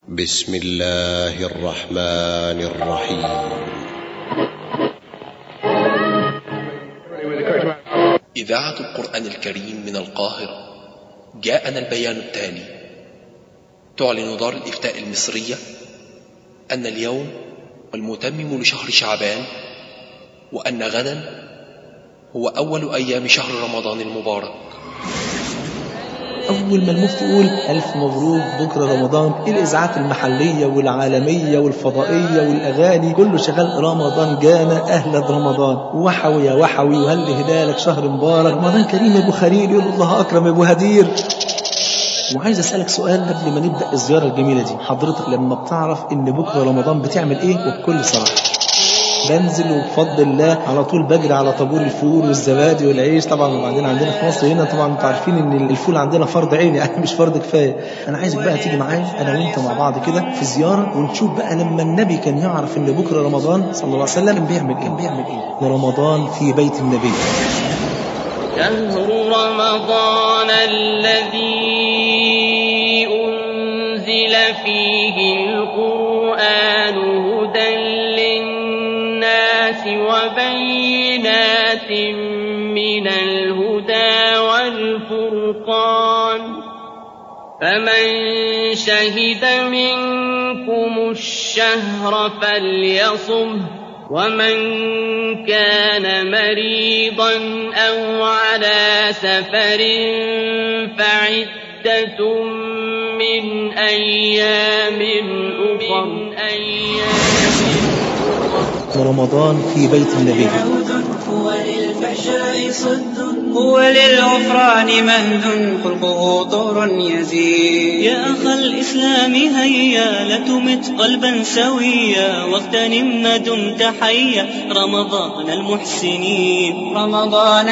بسم الله الرحمن الرحيم إذاعة القرآن الكريم من القاهرة جاءنا البيان التالي تعلن دار الإفتاء المصرية أن اليوم المتمم لشهر شعبان وأن غدا هو أول أيام شهر رمضان المبارك أول ما المفتي يقول ألف مبروك بكرة رمضان الإذاعات المحلية والعالمية والفضائية والأغاني كله شغال رمضان جانا أهلا برمضان وحوي يا وحوي وهل هلالك شهر مبارك رمضان كريم يا أبو خليل يقول الله أكرم يا أبو هدير وعايز أسألك سؤال قبل ما نبدأ الزيارة الجميلة دي حضرتك لما بتعرف إن بكرة رمضان بتعمل إيه وبكل صراحة بنزل وبفضل الله على طول بجري على طابور الفول والزبادي والعيش طبعا وبعدين عندنا في مصر هنا طبعا انتوا عارفين ان الفول عندنا فرض عين يعني مش فرض كفايه انا عايزك بقى تيجي معايا انا وانت مع بعض كده في زياره ونشوف بقى لما النبي كان يعرف ان بكره رمضان صلى الله عليه وسلم كان بيعمل ايه بيعمل ايه رمضان في بيت النبي شهر رمضان الذي أنزل فيه القرآن هدى للناس وبينات من الهدى والفرقان فمن شهد منكم الشهر فليصمه ومن كان مريضا أو على سفر فعدة من أيام أخر رمضان في بيت النبي هو للفحشاء صد هو للغفران مهد خلقه طور يزيد يا أخ الإسلام هيا لتمت قلبا سويا واغتنم ما دمت حيا رمضان المحسنين رمضان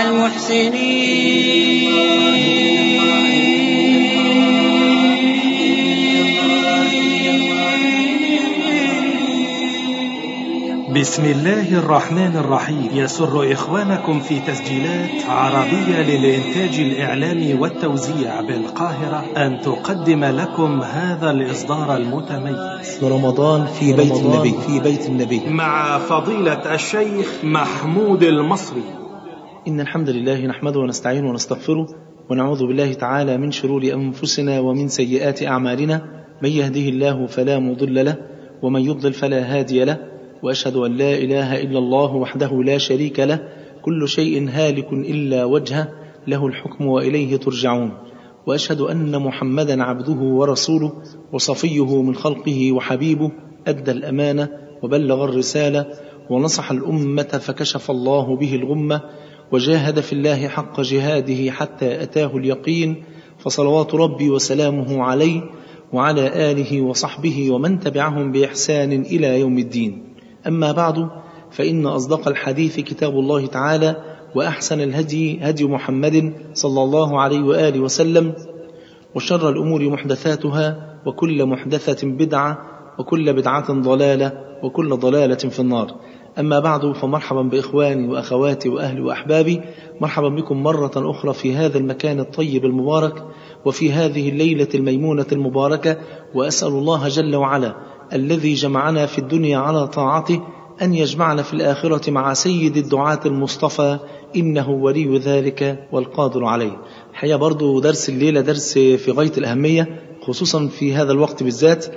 المحسنين بسم الله الرحمن الرحيم يسر إخوانكم في تسجيلات عربية للإنتاج الإعلامي والتوزيع بالقاهرة أن تقدم لكم هذا الإصدار المتميز رمضان في بيت النبي في بيت النبي مع فضيلة الشيخ محمود المصري إن الحمد لله نحمده ونستعينه ونستغفره ونعوذ بالله تعالى من شرور أنفسنا ومن سيئات أعمالنا من يهده الله فلا مضل له ومن يضلل فلا هادي له وأشهد أن لا إله إلا الله وحده لا شريك له كل شيء هالك إلا وجهه له الحكم وإليه ترجعون وأشهد أن محمدا عبده ورسوله وصفيه من خلقه وحبيبه أدى الأمانة وبلغ الرسالة ونصح الأمة فكشف الله به الغمة وجاهد في الله حق جهاده حتى أتاه اليقين فصلوات ربي وسلامه عليه وعلى آله وصحبه ومن تبعهم بإحسان إلى يوم الدين أما بعد فإن أصدق الحديث كتاب الله تعالى وأحسن الهدي هدي محمد صلى الله عليه وآله وسلم وشر الأمور محدثاتها وكل محدثة بدعة وكل بدعة ضلالة وكل ضلالة في النار أما بعد فمرحبا بإخواني وأخواتي وأهلي وأحبابي مرحبا بكم مرة أخرى في هذا المكان الطيب المبارك وفي هذه الليلة الميمونة المباركة وأسأل الله جل وعلا الذي جمعنا في الدنيا على طاعته أن يجمعنا في الآخرة مع سيد الدعاة المصطفى إنه ولي ذلك والقادر عليه الحقيقة برضو درس الليلة درس في غاية الأهمية خصوصا في هذا الوقت بالذات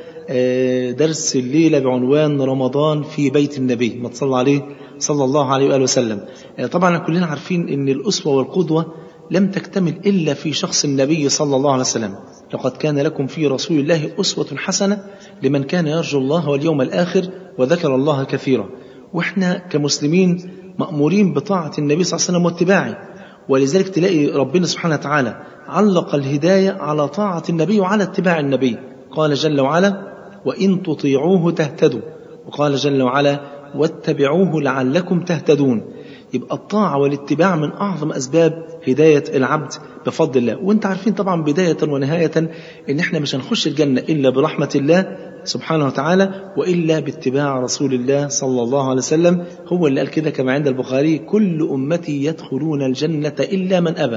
درس الليلة بعنوان رمضان في بيت النبي ما تصلى عليه صلى الله عليه وآله وسلم طبعا كلنا عارفين أن الأسوة والقدوة لم تكتمل إلا في شخص النبي صلى الله عليه وسلم لقد كان لكم في رسول الله أسوة حسنة لمن كان يرجو الله واليوم الآخر وذكر الله كثيرا وإحنا كمسلمين مأمورين بطاعة النبي صلى الله عليه وسلم واتباعه ولذلك تلاقي ربنا سبحانه وتعالى علق الهداية على طاعة النبي وعلى اتباع النبي قال جل وعلا وإن تطيعوه تهتدوا وقال جل وعلا واتبعوه لعلكم تهتدون يبقى الطاعة والاتباع من أعظم أسباب هداية العبد بفضل الله وانت عارفين طبعا بداية ونهاية ان احنا مش هنخش الجنة إلا برحمة الله سبحانه وتعالى وإلا باتباع رسول الله صلى الله عليه وسلم هو اللي قال كده كما عند البخاري كل أمتي يدخلون الجنة إلا من أبى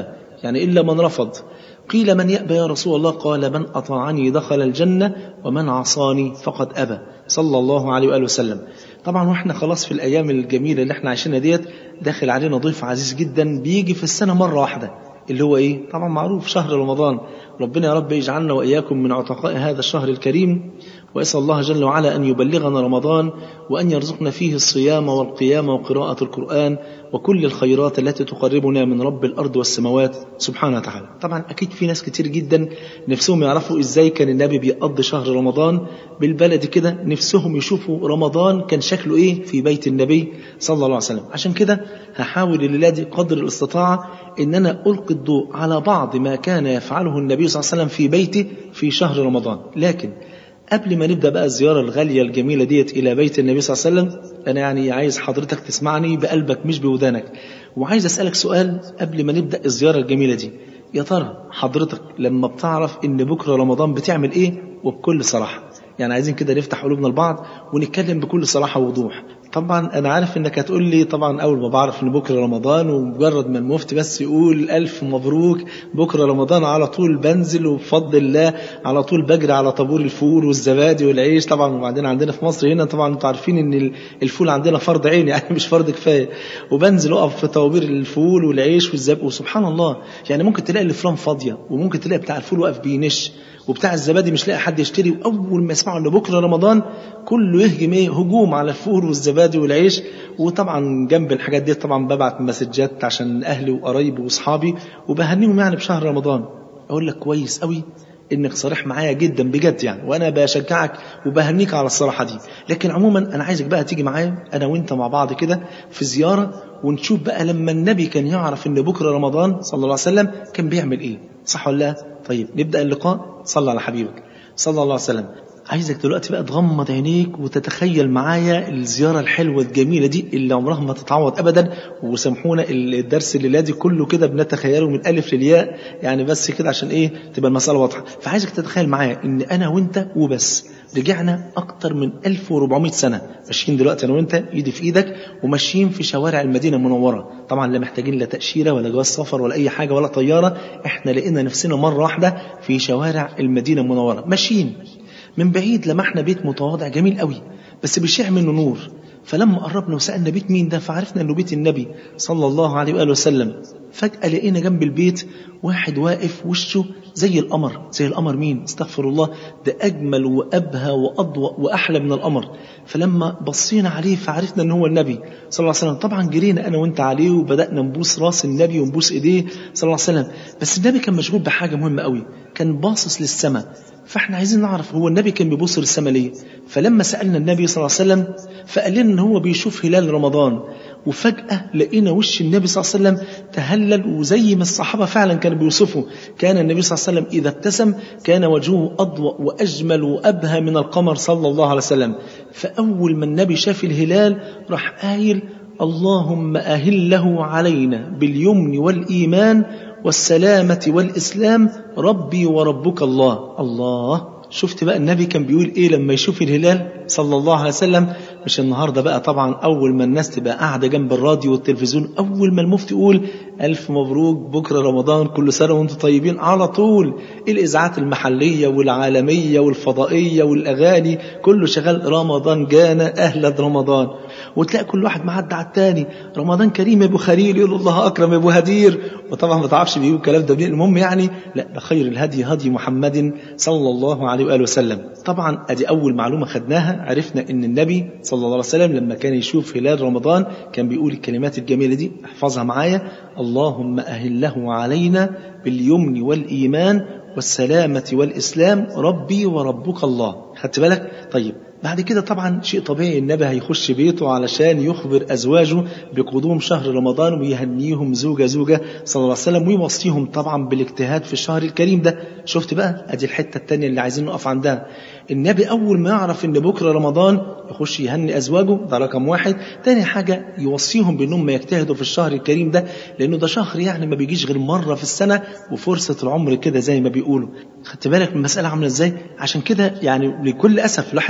يعني إلا من رفض قيل من يأبى يا رسول الله قال من أطاعني دخل الجنة ومن عصاني فقد أبى صلى الله عليه وآله وسلم طبعا واحنا خلاص في الأيام الجميلة اللي احنا عايشينها ديت داخل علينا ضيف عزيز جدا بيجي في السنة مرة واحدة اللي هو ايه طبعا معروف شهر رمضان ربنا يا رب يجعلنا وإياكم من عتقاء هذا الشهر الكريم وأسأل الله جل وعلا أن يبلغنا رمضان وأن يرزقنا فيه الصيام والقيام وقراءة القرآن وكل الخيرات التي تقربنا من رب الأرض والسماوات سبحانه وتعالى طبعا أكيد في ناس كتير جدا نفسهم يعرفوا إزاي كان النبي بيقضي شهر رمضان بالبلد كده نفسهم يشوفوا رمضان كان شكله إيه في بيت النبي صلى الله عليه وسلم عشان كده هحاول الليلة دي قدر الاستطاعة إن أنا ألقي الضوء على بعض ما كان يفعله النبي صلى الله عليه وسلم في بيته في شهر رمضان لكن قبل ما نبدأ بقى الزيارة الغالية الجميلة ديت إلى بيت النبي صلى الله عليه وسلم أنا يعني عايز حضرتك تسمعني بقلبك مش بودانك وعايز أسألك سؤال قبل ما نبدأ الزيارة الجميلة دي يا ترى حضرتك لما بتعرف إن بكرة رمضان بتعمل إيه وبكل صراحة يعني عايزين كده نفتح قلوبنا لبعض ونتكلم بكل صراحة ووضوح طبعا انا عارف انك هتقول لي طبعا اول ما بعرف ان بكره رمضان ومجرد ما المفتي بس يقول الف مبروك بكره رمضان على طول بنزل وبفضل الله على طول بجري على طابور الفول والزبادي والعيش طبعا وبعدين عندنا في مصر هنا طبعا انتوا عارفين ان الفول عندنا فرض عين يعني مش فرض كفايه وبنزل اقف في طوابير الفول والعيش والزبادي وسبحان الله يعني ممكن تلاقي الفران فاضيه وممكن تلاقي بتاع الفول واقف بينش وبتاع الزبادي مش لاقي حد يشتري واول ما يسمعوا ان بكره رمضان كله يهجم ايه هجوم على الفول والزبادي والعيش وطبعا جنب الحاجات دي طبعا ببعت مسجات عشان اهلي وقرايبي واصحابي وبهنيهم يعني بشهر رمضان اقول لك كويس قوي انك صريح معايا جدا بجد يعني وانا بشجعك وبهنيك على الصراحه دي لكن عموما انا عايزك بقى تيجي معايا انا وانت مع بعض كده في زياره ونشوف بقى لما النبي كان يعرف ان بكره رمضان صلى الله عليه وسلم كان بيعمل ايه صح ولا لا طيب نبدا اللقاء صلى على حبيبك صلى الله عليه وسلم عايزك دلوقتي بقى تغمض عينيك وتتخيل معايا الزيارة الحلوة الجميلة دي اللي عمرها ما تتعوض أبدا وسامحونا الدرس الليلة دي كله كده بنتخيله من ألف للياء يعني بس كده عشان إيه تبقى المسألة واضحة فعايزك تتخيل معايا إن أنا وأنت وبس رجعنا أكتر من 1400 سنة ماشيين دلوقتي أنا وأنت إيدي في إيدك وماشيين في شوارع المدينة المنورة طبعا لا محتاجين لا تأشيرة ولا جواز سفر ولا أي حاجة ولا طيارة إحنا لقينا نفسنا مرة واحدة في شوارع المدينة المنورة ماشيين من بعيد لمحنا بيت متواضع جميل قوي بس بيشع منه نور فلما قربنا وسألنا بيت مين ده فعرفنا انه بيت النبي صلى الله عليه وآله وسلم فجأة لقينا جنب البيت واحد واقف وشه زي القمر زي القمر مين استغفر الله ده أجمل وأبهى وأضوأ وأحلى من القمر فلما بصينا عليه فعرفنا ان هو النبي صلى الله عليه وسلم طبعا جرينا أنا وانت عليه وبدأنا نبوس راس النبي ونبوس إيديه صلى الله عليه وسلم بس النبي كان مشغول بحاجة مهمة قوي كان باصص للسماء فاحنا عايزين نعرف هو النبي كان بيبص للسماء ليه فلما سألنا النبي صلى الله عليه وسلم فقال لنا ان هو بيشوف هلال رمضان وفجأة لقينا وش النبي صلى الله عليه وسلم تهلل وزي ما الصحابة فعلا كانوا بيوصفوا كان النبي صلى الله عليه وسلم إذا ابتسم كان وجهه أضوأ وأجمل وأبهى من القمر صلى الله عليه وسلم فأول ما النبي شاف الهلال راح قايل اللهم أهله علينا باليمن والإيمان والسلامة والإسلام ربي وربك الله الله شفت بقى النبي كان بيقول ايه لما يشوف الهلال صلى الله عليه وسلم مش النهاردة بقى طبعا أول ما الناس تبقى قاعدة جنب الراديو والتلفزيون أول ما المفتي يقول ألف مبروك بكرة رمضان كل سنة وانتم طيبين على طول الإذاعات المحلية والعالمية والفضائية والأغاني كله شغال رمضان جانا أهلا رمضان وتلاقي كل واحد معدي على التاني رمضان كريم يا ابو خليل يقول الله اكرم يا ابو هدير وطبعا ما تعرفش بيقول الكلام ده منين المهم يعني لا ده خير الهدي هدي محمد صلى الله عليه واله وسلم طبعا ادي اول معلومه خدناها عرفنا ان النبي صلى الله عليه وسلم لما كان يشوف هلال رمضان كان بيقول الكلمات الجميله دي احفظها معايا اللهم اهله علينا باليمن والايمان والسلامه والاسلام ربي وربك الله خدت بالك طيب بعد كده طبعا شيء طبيعي النبي هيخش بيته علشان يخبر أزواجه بقدوم شهر رمضان ويهنيهم زوجة زوجة صلى الله عليه وسلم ويوصيهم طبعا بالاجتهاد في الشهر الكريم ده شفت بقى ادي الحتة التانية اللي عايزين نقف عندها النبي أول ما يعرف إن بكرة رمضان يخش يهني أزواجه ده رقم واحد تاني حاجة يوصيهم بأنهم يجتهدوا في الشهر الكريم ده لأنه ده شهر يعني ما بيجيش غير مرة في السنة وفرصة العمر كده زي ما بيقولوا خدت بالك من المسألة عاملة إزاي عشان كده يعني لكل أسف الواحد بيحزن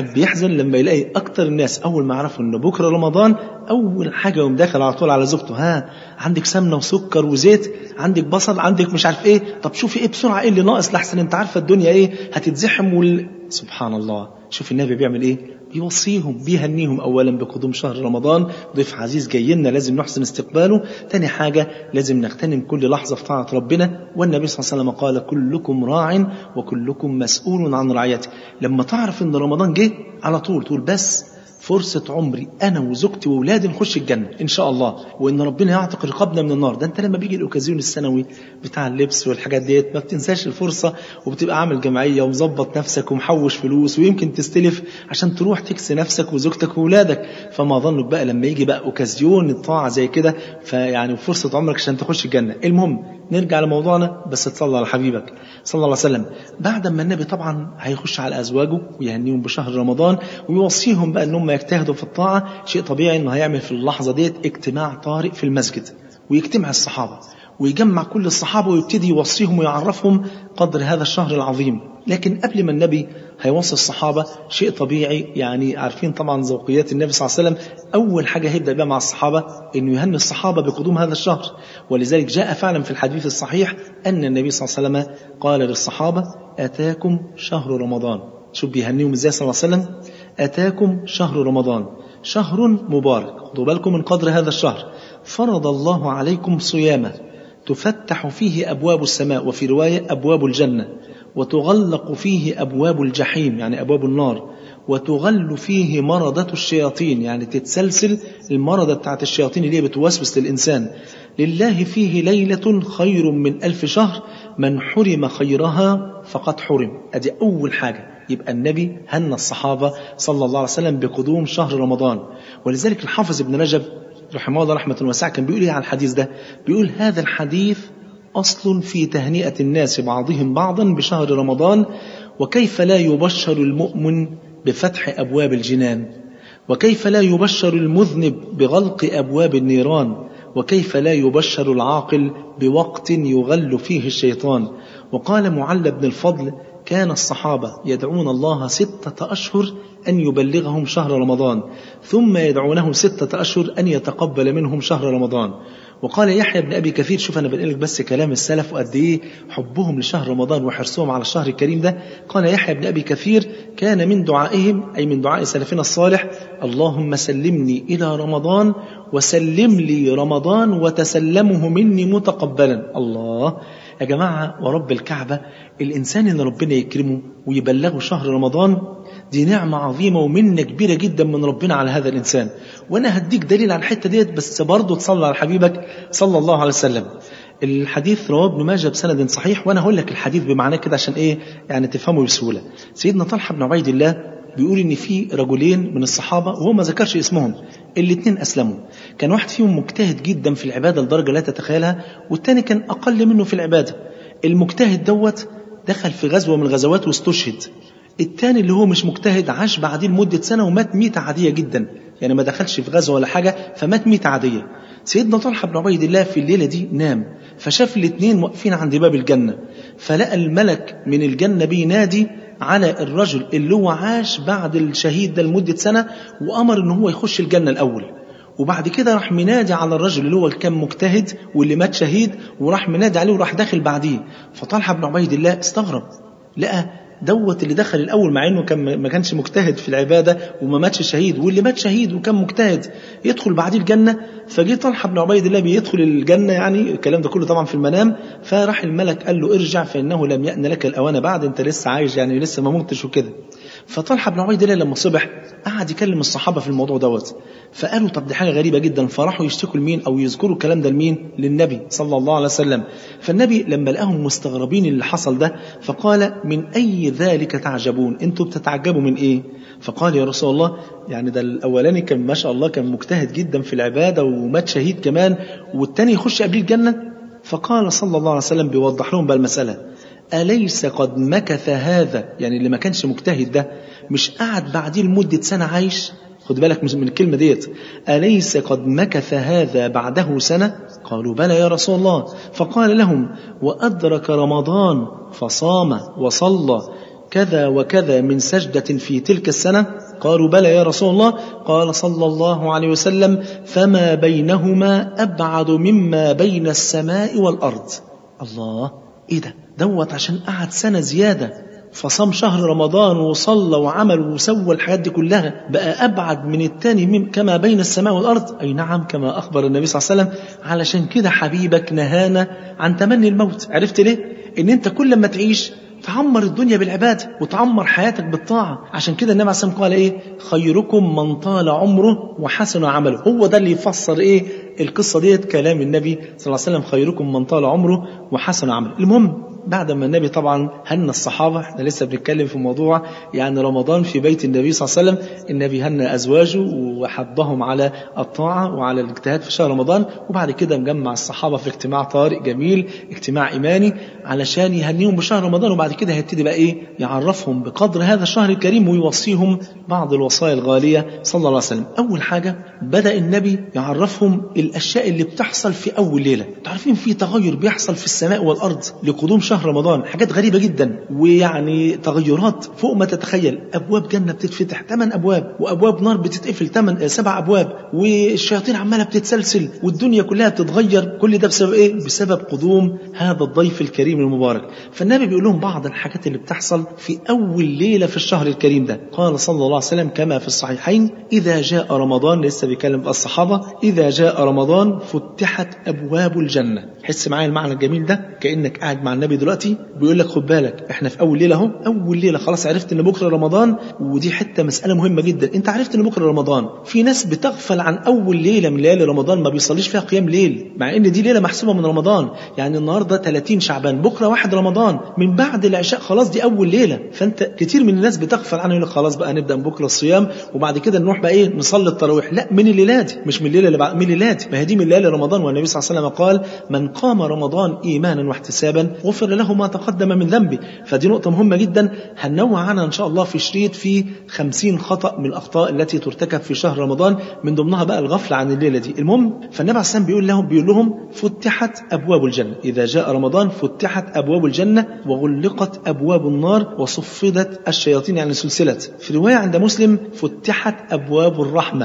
يحزن لما يلاقي اكتر الناس اول ما يعرفوا ان بكره رمضان اول حاجه يقوم داخل على طول على زوجته ها عندك سمنه وسكر وزيت عندك بصل عندك مش عارف ايه طب شوفي ايه بسرعه ايه اللي ناقص لحسن انت عارفه الدنيا ايه هتتزحم وال... سبحان الله شوف النبي بيعمل ايه بيوصيهم بيهنيهم اولا بقدوم شهر رمضان ضيف عزيز جاي لنا لازم نحسن استقباله تاني حاجه لازم نغتنم كل لحظه في طاعه ربنا والنبي صلى الله عليه وسلم قال كلكم راع وكلكم مسؤول عن رعيته لما تعرف ان رمضان جه على طول تقول بس فرصة عمري أنا وزوجتي وأولادي نخش الجنة إن شاء الله وإن ربنا يعتق رقابنا من النار ده أنت لما بيجي الأوكازيون السنوي بتاع اللبس والحاجات ديت ما بتنساش الفرصة وبتبقى عامل جمعية ومظبط نفسك ومحوش فلوس ويمكن تستلف عشان تروح تكسي نفسك وزوجتك وأولادك فما ظنك بقى لما يجي بقى أوكازيون الطاعة زي كده فيعني فرصة عمرك عشان تخش الجنة المهم نرجع لموضوعنا بس تصلى على حبيبك صلى الله عليه وسلم بعد ما النبي طبعا هيخش على ازواجه ويهنيهم بشهر رمضان ويوصيهم بقى ان هم يجتهدوا في الطاعه شيء طبيعي انه هيعمل في اللحظه ديت اجتماع طارئ في المسجد ويجتمع الصحابه ويجمع كل الصحابه ويبتدي يوصيهم ويعرفهم قدر هذا الشهر العظيم لكن قبل ما النبي هيوصي الصحابة شيء طبيعي يعني عارفين طبعا ذوقيات النبي صلى الله عليه وسلم أول حاجة هيبدأ بها مع الصحابة إنه يهني الصحابة بقدوم هذا الشهر ولذلك جاء فعلا في الحديث الصحيح أن النبي صلى الله عليه وسلم قال للصحابة أتاكم شهر رمضان شوف بيهنيهم ازاي صلى الله عليه وسلم أتاكم شهر رمضان شهر مبارك خدوا بالكم من قدر هذا الشهر فرض الله عليكم صيامه تفتح فيه أبواب السماء وفي رواية أبواب الجنة وتغلق فيه أبواب الجحيم يعني أبواب النار وتغل فيه مرضة الشياطين يعني تتسلسل المرضة بتاعت الشياطين اللي هي بتوسوس للإنسان لله فيه ليلة خير من ألف شهر من حرم خيرها فقد حرم أدي أول حاجة يبقى النبي هنى الصحابة صلى الله عليه وسلم بقدوم شهر رمضان ولذلك الحافظ ابن رجب رحمه الله رحمة واسعة كان بيقول ايه على الحديث ده بيقول هذا الحديث أصل في تهنئة الناس بعضهم بعضا بشهر رمضان وكيف لا يبشر المؤمن بفتح أبواب الجنان وكيف لا يبشر المذنب بغلق أبواب النيران وكيف لا يبشر العاقل بوقت يغل فيه الشيطان وقال معل بن الفضل كان الصحابة يدعون الله ستة أشهر أن يبلغهم شهر رمضان ثم يدعونه ستة أشهر أن يتقبل منهم شهر رمضان وقال يحيى بن أبي كثير شوف أنا بنقلك بس كلام السلف وقد إيه حبهم لشهر رمضان وحرصهم على الشهر الكريم ده قال يحيى بن أبي كثير كان من دعائهم أي من دعاء سلفنا الصالح اللهم سلمني إلى رمضان وسلم لي رمضان وتسلمه مني متقبلا الله يا جماعة ورب الكعبة الإنسان اللي ربنا يكرمه ويبلغه شهر رمضان دي نعمة عظيمة ومنة كبيرة جدا من ربنا على هذا الإنسان وأنا هديك دليل على الحتة ديت بس برضه تصلى على حبيبك صلى الله عليه وسلم الحديث رواه ابن ماجه بسند صحيح وانا هقول لك الحديث بمعناه كده عشان ايه يعني تفهمه بسهوله سيدنا طلحه بن عبيد الله بيقول ان في رجلين من الصحابه وهو ما ذكرش اسمهم الاثنين اسلموا كان واحد فيهم مجتهد جدا في العباده لدرجه لا تتخيلها والتاني كان اقل منه في العباده المجتهد دوت دخل في غزوه من الغزوات واستشهد التاني اللي هو مش مجتهد عاش بعديه لمده سنه ومات ميته عاديه جدا يعني ما دخلش في غزوه ولا حاجه فمات ميته عاديه سيدنا طلحه بن عبيد الله في الليله دي نام فشاف الاثنين واقفين عند باب الجنه فلقى الملك من الجنه بينادي على الرجل اللي هو عاش بعد الشهيد ده لمدة سنة وأمر إن هو يخش الجنة الأول وبعد كده راح منادي على الرجل اللي هو اللي كان مجتهد واللي مات شهيد وراح منادي عليه وراح داخل بعديه فطلحة بن عبيد الله استغرب لقى دوت اللي دخل الاول مع انه كان ما كانش مجتهد في العباده وما ماتش شهيد واللي مات شهيد وكان مجتهد يدخل بعديه الجنه فجه طلحه بن عبيد الله بيدخل الجنه يعني الكلام ده كله طبعا في المنام فراح الملك قال له ارجع فانه لم يأن لك الاوان بعد انت لسه عايش يعني لسه ما متش وكده فطلحه بن عبيد الله لما صبح قعد يكلم الصحابه في الموضوع دوت فقالوا طب دي حاجه غريبه جدا فراحوا يشتكوا لمين او يذكروا الكلام ده لمين للنبي صلى الله عليه وسلم فالنبي لما لقاهم مستغربين اللي حصل ده فقال من اي ذلك تعجبون انتوا بتتعجبوا من ايه فقال يا رسول الله يعني ده الاولاني كان ما شاء الله كان مجتهد جدا في العباده ومات شهيد كمان والتاني يخش قبل الجنه فقال صلى الله عليه وسلم بيوضح لهم بقى المساله أليس قد مكث هذا يعني اللي ما كانش مجتهد ده مش قعد بعديه لمدة سنة عايش خد بالك من الكلمة ديت أليس قد مكث هذا بعده سنة قالوا بلى يا رسول الله فقال لهم وأدرك رمضان فصام وصلى كذا وكذا من سجدة في تلك السنة قالوا بلى يا رسول الله قال صلى الله عليه وسلم فما بينهما أبعد مما بين السماء والأرض الله إيه ده دوت عشان قعد سنة زيادة فصام شهر رمضان وصلى وعمل وسوى الحاجات دي كلها بقى أبعد من التاني من كما بين السماء والأرض أي نعم كما أخبر النبي صلى الله عليه وسلم علشان كده حبيبك نهانا عن تمني الموت عرفت ليه؟ إن أنت كل ما تعيش تعمر الدنيا بالعبادة وتعمر حياتك بالطاعة عشان كده النبي عليه الصلاة والسلام قال إيه خيركم من طال عمره وحسن عمله هو ده اللي يفسر إيه القصة ديت كلام النبي صلى الله عليه وسلم خيركم من طال عمره وحسن عمله المهم بعد ما النبي طبعا هنى الصحابة احنا لسه بنتكلم في موضوع يعني رمضان في بيت النبي صلى الله عليه وسلم النبي هنى أزواجه وحضهم على الطاعة وعلى الاجتهاد في شهر رمضان وبعد كده مجمع الصحابة في اجتماع طارئ جميل اجتماع إيماني علشان يهنيهم بشهر رمضان وبعد كده هيبتدي بقى إيه يعرفهم بقدر هذا الشهر الكريم ويوصيهم بعض الوصايا الغالية صلى الله عليه وسلم أول حاجة بدأ النبي يعرفهم الأشياء اللي بتحصل في أول ليلة تعرفين في تغير بيحصل في السماء والأرض لقدوم شهر رمضان حاجات غريبة جدا ويعني تغيرات فوق ما تتخيل أبواب جنة بتتفتح ثمان أبواب وأبواب نار بتتقفل ثمان سبع أبواب والشياطين عمالة بتتسلسل والدنيا كلها بتتغير كل ده بسبب إيه؟ بسبب قدوم هذا الضيف الكريم المبارك فالنبي بيقول لهم بعض الحاجات اللي بتحصل في أول ليلة في الشهر الكريم ده قال صلى الله عليه وسلم كما في الصحيحين إذا جاء رمضان لسه بيكلم بقى الصحابة إذا جاء رمضان فتحت أبواب الجنة حس معايا المعنى الجميل ده كأنك قاعد مع النبي دلوقتي بيقول لك خد بالك احنا في أول ليلة اهو أول ليلة خلاص عرفت إن بكرة رمضان ودي حتة مسألة مهمة جدا أنت عرفت إن بكرة رمضان في ناس بتغفل عن أول ليلة من ليالي رمضان ما بيصليش فيها قيام ليل مع إن دي ليلة محسوبة من رمضان يعني النهاردة 30 شعبان بكرة واحد رمضان من بعد العشاء خلاص دي أول ليلة فأنت كتير من الناس بتغفل عنه يقول لك خلاص بقى نبدأ من بكرة الصيام وبعد كده نروح بقى إيه نصلي التراويح لا من الليلة دي مش من الليلة اللي بعد من الليلة دي ما هي دي من ليالي رمضان والنبي صلى الله عليه وسلم قال من قام رمضان إيمانا واحتسابا غفر له ما تقدم من ذنبه فدي نقطة مهمة جدا هننوع عنها إن شاء الله في شريط في خمسين خطأ من الأخطاء التي ترتكب في شهر رمضان من ضمنها بقى الغفلة عن الليلة دي المهم فالنبي عليه السلام بيقول لهم بيقول لهم فتحت أبواب الجنة إذا جاء رمضان فتحت أبواب الجنة وغلقت أبواب النار وصفدت الشياطين يعني سلسلت في رواية عند مسلم فتحت أبواب الرحمة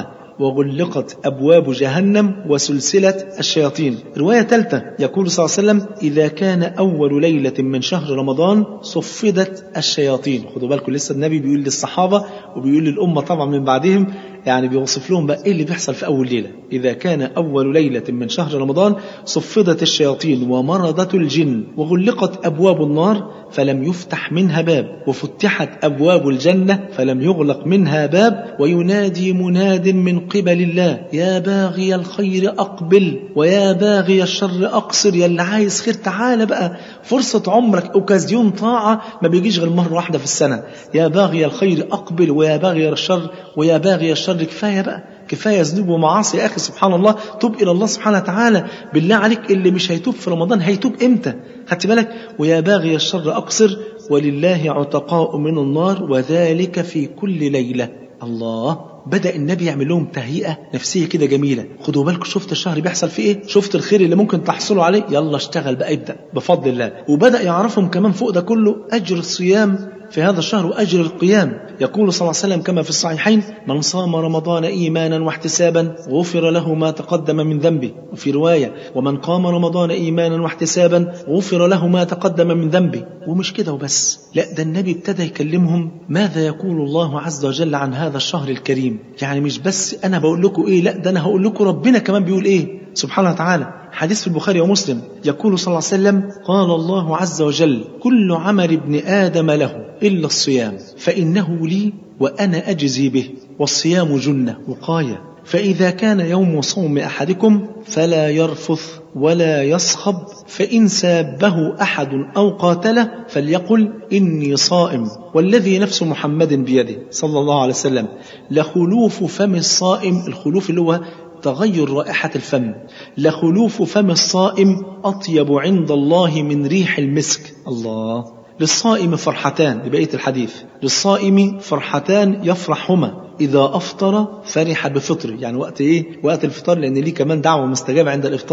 وغلقت أبواب جهنم وسلسلة الشياطين رواية ثالثة يقول صلى الله عليه وسلم إذا كان أول ليلة من شهر رمضان صفدت الشياطين خدوا بالكم لسه النبي بيقول للصحابة وبيقول للأمة طبعا من بعدهم يعني بيوصف لهم بقى ايه اللي بيحصل في اول ليله اذا كان اول ليله من شهر رمضان صفدت الشياطين ومرضت الجن وغلقت ابواب النار فلم يفتح منها باب وفتحت ابواب الجنه فلم يغلق منها باب وينادي مناد من قبل الله يا باغي الخير اقبل ويا باغي الشر اقصر يا اللي عايز خير تعالى بقى فرصه عمرك اوكازيون طاعه ما بيجيش غير مره واحده في السنه يا باغي الخير اقبل ويا باغي الشر ويا باغي الشر كفايه بقى كفايه ذنوب ومعاصي يا اخي سبحان الله توب الى الله سبحانه وتعالى بالله عليك اللي مش هيتوب في رمضان هيتوب امتى خدت بالك ويا باغي الشر اقصر ولله عتقاء من النار وذلك في كل ليله الله بدأ النبي يعمل لهم تهيئة نفسية كده جميلة خدوا بالكم شفت الشهر بيحصل فيه ايه شفت الخير اللي ممكن تحصلوا عليه يلا اشتغل بقى ابدأ بفضل الله وبدأ يعرفهم كمان فوق ده كله أجر الصيام في هذا الشهر وأجر القيام يقول صلى الله عليه وسلم كما في الصحيحين من صام رمضان إيمانا واحتسابا غفر له ما تقدم من ذنبه وفي رواية ومن قام رمضان إيمانا واحتسابا غفر له ما تقدم من ذنبه ومش كده وبس لا ده النبي ابتدى يكلمهم ماذا يقول الله عز وجل عن هذا الشهر الكريم يعني مش بس أنا بقول لكم إيه لا ده أنا هقول لكم ربنا كمان بيقول إيه سبحانه وتعالى حديث في البخاري ومسلم يقول صلى الله عليه وسلم قال الله عز وجل كل عمل ابن آدم له إلا الصيام فإنه لي وأنا أجزي به والصيام جنة وقاية فإذا كان يوم صوم أحدكم فلا يرفث ولا يصخب فإن سابه أحد أو قاتله فليقل إني صائم والذي نفس محمد بيده صلى الله عليه وسلم لخلوف فم الصائم الخلوف اللي هو تغير رائحة الفم لخلوف فم الصائم أطيب عند الله من ريح المسك الله للصائم فرحتان لبقية الحديث للصائم فرحتان يفرحهما إذا أفطر فرح بفطره يعني وقت إيه وقت الفطار لأن ليه كمان دعوة مستجابة عند الإفطار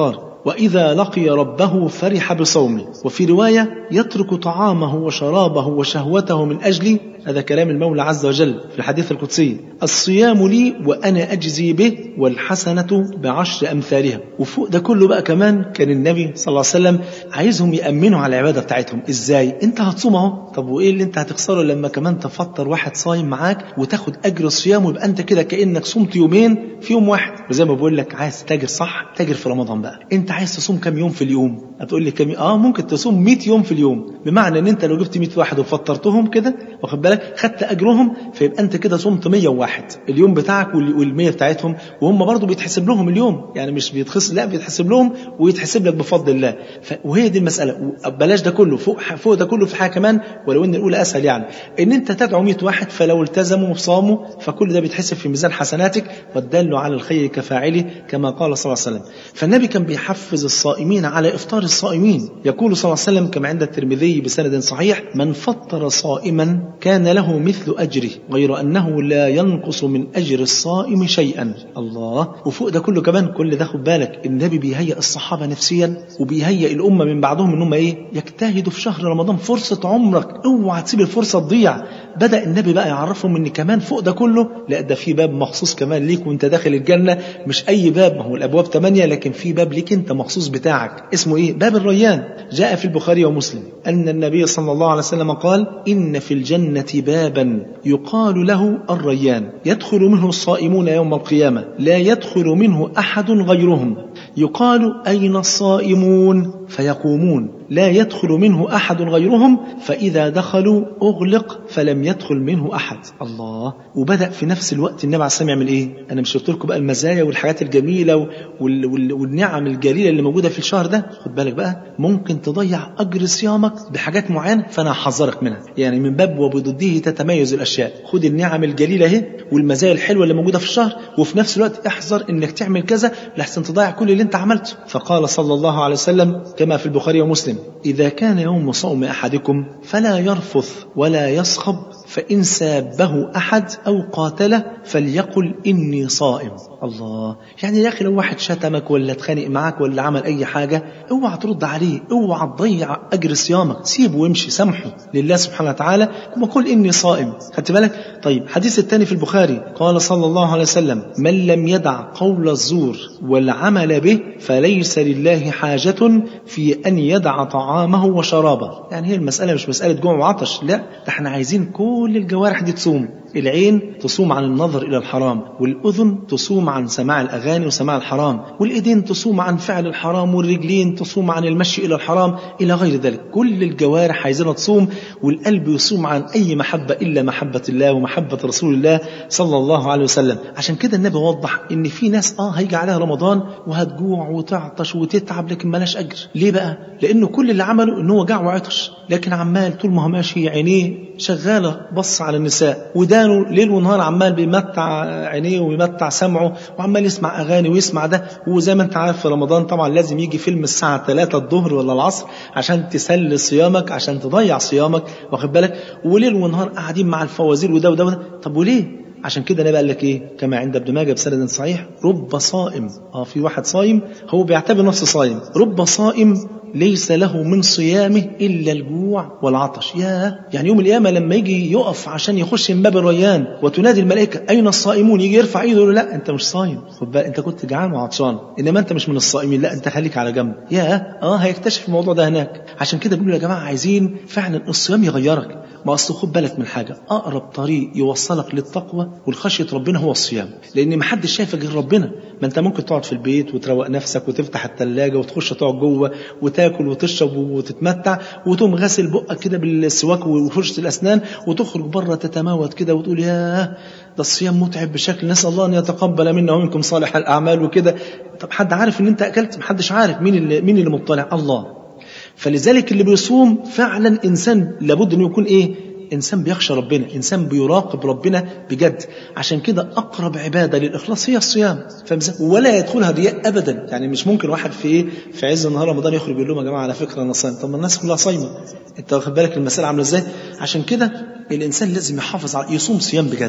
وإذا لقي ربه فرح بصومه وفي رواية يترك طعامه وشرابه وشهوته من أجلي هذا كلام المولى عز وجل في الحديث القدسي الصيام لي وأنا أجزي به والحسنة بعشر أمثالها وفوق ده كله بقى كمان كان النبي صلى الله عليه وسلم عايزهم يأمنوا على العبادة بتاعتهم إزاي أنت هتصوم أهو طب وإيه اللي أنت هتخسره لما كمان تفطر واحد صايم معاك وتاخد أجر الصيام ويبقى أنت كده كأنك صمت يومين في يوم واحد وزي ما بقول لك عايز تاجر صح تاجر في رمضان بقى أنت عايز تصوم كام يوم في اليوم هتقول لي كام اه ممكن تصوم 100 يوم في اليوم بمعنى ان انت لو جبت 100 واحد وفطرتهم كده واخد بالك خدت اجرهم فيبقى انت كده صمت 101 اليوم بتاعك وال100 بتاعتهم وهم برضه بيتحسب لهم اليوم يعني مش بيتخص لا بيتحسب لهم ويتحسب لك بفضل الله ف... وهي دي المساله بلاش ده كله فوق فوق ده كله في حاجه كمان ولو ان الاولى اسهل يعني ان انت تدعو 100 واحد فلو التزموا وصاموا فكل ده بيتحسب في ميزان حسناتك والدل على الخير كفاعله كما قال صلى الله عليه وسلم فالنبي كان بيحفز الصائمين على افطار الصائمين يقول صلى الله عليه وسلم كما عند الترمذي بسند صحيح من فطر صائما كان له مثل أجره غير أنه لا ينقص من أجر الصائم شيئا الله وفوق ده كله كمان كل ده خد بالك النبي بيهيئ الصحابة نفسيا وبيهيئ الأمة من بعدهم إن هم إيه يجتهدوا في شهر رمضان فرصة عمرك اوعى تسيب الفرصة تضيع بدأ النبي بقى يعرفهم ان كمان فوق ده كله لا ده في باب مخصوص كمان ليك وانت داخل الجنة مش اي باب ما هو الابواب ثمانية لكن في باب ليك انت مخصوص بتاعك اسمه ايه باب الريان جاء في البخاري ومسلم ان النبي صلى الله عليه وسلم قال ان في الجنة بابا يقال له الريان يدخل منه الصائمون يوم القيامة لا يدخل منه احد غيرهم يقال اين الصائمون فيقومون لا يدخل منه احد غيرهم فاذا دخلوا اغلق فلم يدخل منه احد الله وبدا في نفس الوقت النبي عليه الصلاه يعمل ايه انا مش قلت لكم بقى المزايا والحاجات الجميله وال... وال... والنعم الجليله اللي موجوده في الشهر ده خد بالك بقى ممكن تضيع اجر صيامك بحاجات معينه فانا هحذرك منها يعني من باب وبضده تتميز الاشياء خد النعم الجليله اهي والمزايا الحلوه اللي موجوده في الشهر وفي نفس الوقت احذر انك تعمل كذا لحسن تضيع كل اللي انت عملته فقال صلى الله عليه وسلم كما في البخاري ومسلم إذا كان يوم صوم أحدكم فلا يرفث ولا يصخب فإن سابه أحد أو قاتله فليقل إني صائم الله يعني يا أخي لو واحد شتمك ولا اتخانق معاك ولا عمل أي حاجة اوعى ترد عليه اوعى تضيع أجر صيامك سيبه وامشي سامحه لله سبحانه وتعالى وقل إني صائم خدت بالك طيب حديث الثاني في البخاري قال صلى الله عليه وسلم من لم يدع قول الزور والعمل به فليس لله حاجة في أن يدع طعامه وشرابه يعني هي المسألة مش مسألة جوع وعطش لا ده احنا عايزين كل الجوارح دي تصوم العين تصوم عن النظر إلى الحرام والأذن تصوم عن سماع الأغاني وسماع الحرام والإيدين تصوم عن فعل الحرام والرجلين تصوم عن المشي إلى الحرام إلى غير ذلك كل الجوارح عايزينها تصوم والقلب يصوم عن أي محبة إلا محبة الله ومحبة رسول الله صلى الله عليه وسلم عشان كده النبي وضح إن في ناس آه هيجي عليها رمضان وهتجوع وتعطش وتتعب لكن ملاش أجر ليه بقى؟ لأنه كل اللي عمله إن هو جاع وعطش لكن عمال طول ما هو ماشي عينيه شغالة بص على النساء ودانه ليل ونهار عمال بيمتع عينيه ويمتع سمعه وعمال يسمع أغاني ويسمع ده وزي ما انت عارف في رمضان طبعا لازم يجي فيلم الساعة 3 الظهر ولا العصر عشان تسلي صيامك عشان تضيع صيامك واخد بالك وليل ونهار قاعدين مع الفوازير وده وده وده طب وليه؟ عشان كده النبي قال لك ايه كما عند ابن ماجه بسند صحيح رب صائم اه في واحد صايم هو بيعتبر نفسه صايم رب صائم ليس له من صيامه الا الجوع والعطش يا يعني يوم القيامه لما يجي يقف عشان يخش من باب الريان وتنادي الملائكه اين الصائمون يجي يرفع ايده يقول له لا انت مش صايم خد بالك انت كنت جعان وعطشان انما انت مش من الصائمين لا انت خليك على جنب يا اه هيكتشف الموضوع ده هناك عشان كده بيقولوا يا جماعه عايزين فعلا الصيام يغيرك ما اصل خد بالك من حاجه اقرب طريق يوصلك للتقوى والخشيه ربنا هو الصيام لان ما حدش شايفك غير ربنا ما انت ممكن تقعد في البيت وتروق نفسك وتفتح الثلاجه وتخش تقعد جوه وتاكل وتشرب وتتمتع وتقوم غاسل بقك كده بالسواك وفرشه الاسنان وتخرج بره تتماوت كده وتقول ياه ده الصيام متعب بشكل نسال الله ان يتقبل منا ومنكم صالح الاعمال وكده طب حد عارف ان انت اكلت محدش عارف مين اللي مين اللي مطلع الله فلذلك اللي بيصوم فعلا انسان لابد انه يكون ايه انسان بيخشى ربنا انسان بيراقب ربنا بجد عشان كده اقرب عباده للاخلاص هي الصيام ولا يدخلها رياء ابدا يعني مش ممكن واحد في ايه في عز النهار رمضان يخرج يقول لهم يا جماعه على فكره انا صايم طب ما الناس كلها صايمه انت واخد بالك المساله عامله ازاي عشان كده الانسان لازم يحافظ على يصوم صيام بجد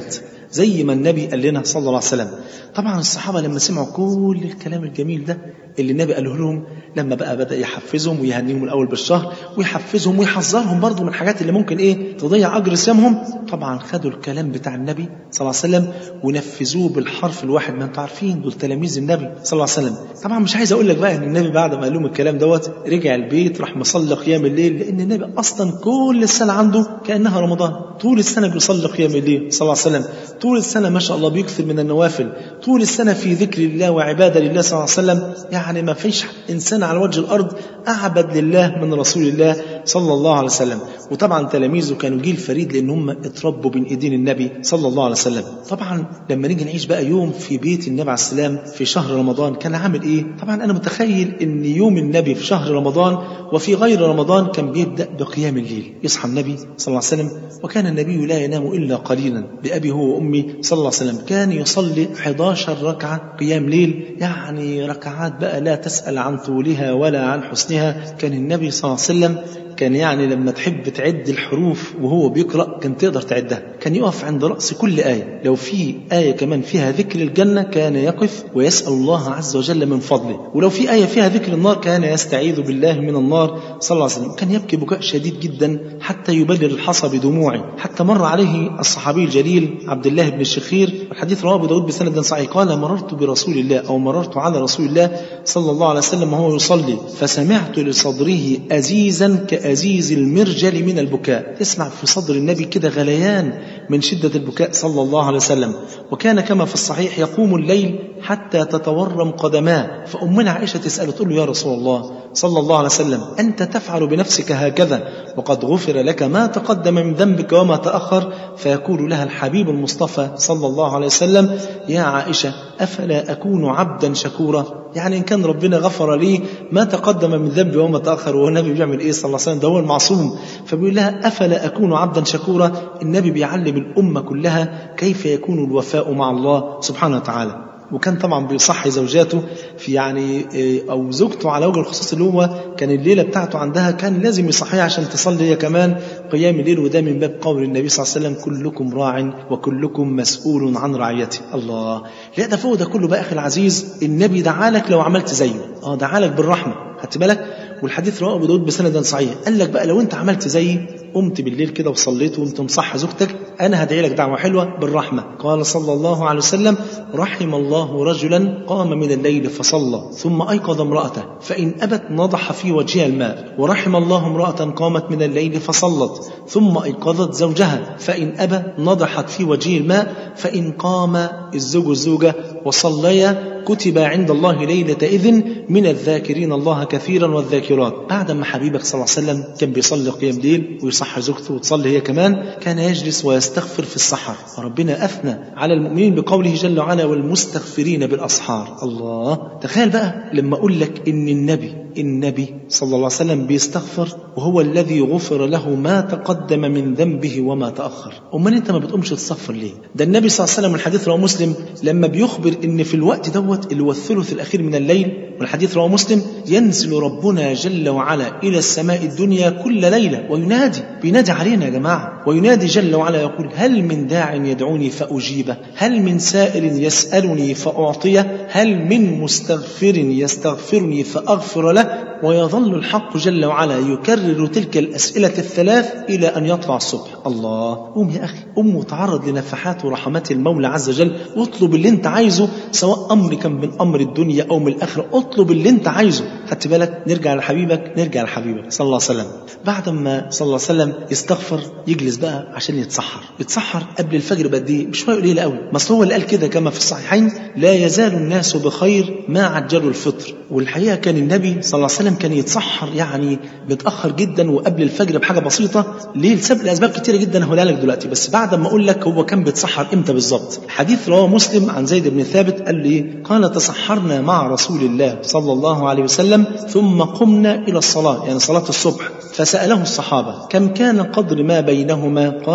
زي ما النبي قال لنا صلى الله عليه وسلم طبعا الصحابة لما سمعوا كل الكلام الجميل ده اللي النبي قاله لهم لما بقى بدأ يحفزهم ويهنيهم الأول بالشهر ويحفزهم ويحذرهم برضه من الحاجات اللي ممكن إيه تضيع أجر صيامهم طبعا خدوا الكلام بتاع النبي صلى الله عليه وسلم ونفذوه بالحرف الواحد ما انتوا عارفين دول تلاميذ النبي صلى الله عليه وسلم طبعا مش عايز اقول لك بقى ان النبي بعد ما قال لهم الكلام دوت رجع البيت راح مصلي قيام الليل لان النبي اصلا كل السنه عنده كانها رمضان طول السنه بيصلي قيام الليل صلى الله عليه وسلم طول السنه ما شاء الله بيكثر من النوافل طول السنه في ذكر الله وعباده لله صلى الله عليه وسلم يعني ما فيش انسان على وجه الارض اعبد لله من رسول الله صلى الله عليه وسلم وطبعا تلاميذه كانوا جيل فريد لان هم اتربوا بين ايدين النبي صلى الله عليه وسلم طبعا لما نيجي نعيش بقى يوم في بيت النبي عليه السلام في شهر رمضان كان عامل ايه طبعا انا متخيل ان يوم النبي في شهر رمضان وفي غير رمضان كان بيبدا بقيام الليل يصحى النبي صلى الله عليه وسلم وكان النبي لا ينام الا قليلا بابي هو وامي صلى الله عليه وسلم كان يصلي 11 ركعه قيام ليل يعني ركعات بقى لا تسال عن طولها ولا عن حسنها كان النبي صلى الله عليه وسلم كان يعني لما تحب تعد الحروف وهو بيقرأ كان تقدر تعدها كان يقف عند رأس كل آية لو في آية كمان فيها ذكر الجنة كان يقف ويسأل الله عز وجل من فضله ولو في آية فيها ذكر النار كان يستعيذ بالله من النار صلى الله عليه وسلم كان يبكي بكاء شديد جدا حتى يبلل الحصى بدموعه حتى مر عليه الصحابي الجليل عبد الله بن الشخير الحديث رواه ابو داود بسند صحيح قال مررت برسول الله أو مررت على رسول الله صلى الله عليه وسلم وهو يصلي فسمعت لصدره أزيزا كأزيز المرجل من البكاء تسمع في صدر النبي كده غليان من شدة البكاء صلى الله عليه وسلم وكان كما في الصحيح يقوم الليل حتى تتورم قدماه فأمنا عائشة تسأله تقول له يا رسول الله صلى الله عليه وسلم أنت تفعل بنفسك هكذا وقد غفر لك ما تقدم من ذنبك وما تأخر فيقول لها الحبيب المصطفى صلى الله عليه وسلم يا عائشة أفلا أكون عبدا شكورا يعني إن كان ربنا غفر لي ما تقدم من ذنبي وما تأخر وهو النبي بيعمل إيه صلى الله عليه وسلم ده هو المعصوم فبيقول لها أفلا أكون عبدا شكورا النبي بيعلم الأمة كلها كيف يكون الوفاء مع الله سبحانه وتعالى وكان طبعا بيصحي زوجاته في يعني او زوجته على وجه الخصوص اللي هو كان الليله بتاعته عندها كان لازم يصحيها عشان تصلي هي كمان قيام الليل وده من باب قول النبي صلى الله عليه وسلم كلكم راع وكلكم مسؤول عن رعيته الله لا ده فوق ده كله بقى اخي العزيز النبي دعالك لو عملت زيه اه دعالك بالرحمه خدت بالك والحديث رواه ابو داود بسند صحيح قال لك بقى لو انت عملت زيي قمت بالليل كده وصليت وانت مصح زوجتك انا هدعي لك دعوه حلوه بالرحمه قال صلى الله عليه وسلم رحم الله رجلا قام من الليل فصلى ثم ايقظ امراته فان ابت نضح في وجهها الماء ورحم الله امراه قامت من الليل فصلت ثم ايقظت زوجها فان ابى نضحت في وجهه الماء فان قام الزوج الزوجه وصليا كتب عند الله ليلة إذن من الذاكرين الله كثيرا والذاكرات بعد ما حبيبك صلى الله عليه وسلم كان بيصلي قيام ليل ويصحى زوجته وتصلي هي كمان كان يجلس ويستغفر في السحر وربنا أثنى على المؤمنين بقوله جل وعلا والمستغفرين بالأسحار الله تخيل بقى لما أقول لك إن النبي النبي صلى الله عليه وسلم بيستغفر وهو الذي غفر له ما تقدم من ذنبه وما تأخر أمال أنت ما بتقومش تستغفر ليه ده النبي صلى الله عليه وسلم الحديث رواه مسلم لما بيخبر إن في الوقت دوت اللي هو الثلث الأخير من الليل والحديث رواه مسلم ينزل ربنا جل وعلا إلى السماء الدنيا كل ليلة وينادي بينادي علينا يا جماعة وينادي جل وعلا يقول هل من داع يدعوني فأجيبه هل من سائل يسألني فأعطيه هل من مستغفر يستغفرني فأغفر له ويظل الحق جل وعلا يكرر تلك الأسئلة الثلاث إلى أن يطلع الصبح الله قوم يا أخي قوم وتعرض لنفحات ورحمات المولى عز وجل واطلب اللي انت عايزه سواء أمر كان من أمر الدنيا أو من الآخرة اطلب اللي انت عايزه خدت بالك نرجع لحبيبك نرجع لحبيبك صلى الله عليه وسلم بعد ما صلى الله عليه وسلم يستغفر يجلس بقى عشان يتسحر يتسحر قبل الفجر بقد ايه بشويه قليل قوي ما هو اللي قال كده كما في الصحيحين لا يزال الناس بخير ما عجلوا الفطر والحقيقه كان النبي صلى الله عليه وسلم كان يتسحر يعني متاخر جدا وقبل الفجر بحاجه بسيطه ليه لسبب لاسباب كتيره جدا هقولها لك دلوقتي بس بعد ما اقول لك هو كان بيتسحر امتى بالظبط حديث رواه مسلم عن زيد بن ثابت قال لي قال تسحرنا مع رسول الله صلى الله عليه وسلم ثم قمنا الى الصلاه يعني صلاه الصبح فساله الصحابه كم كان قدر ما بينهما قال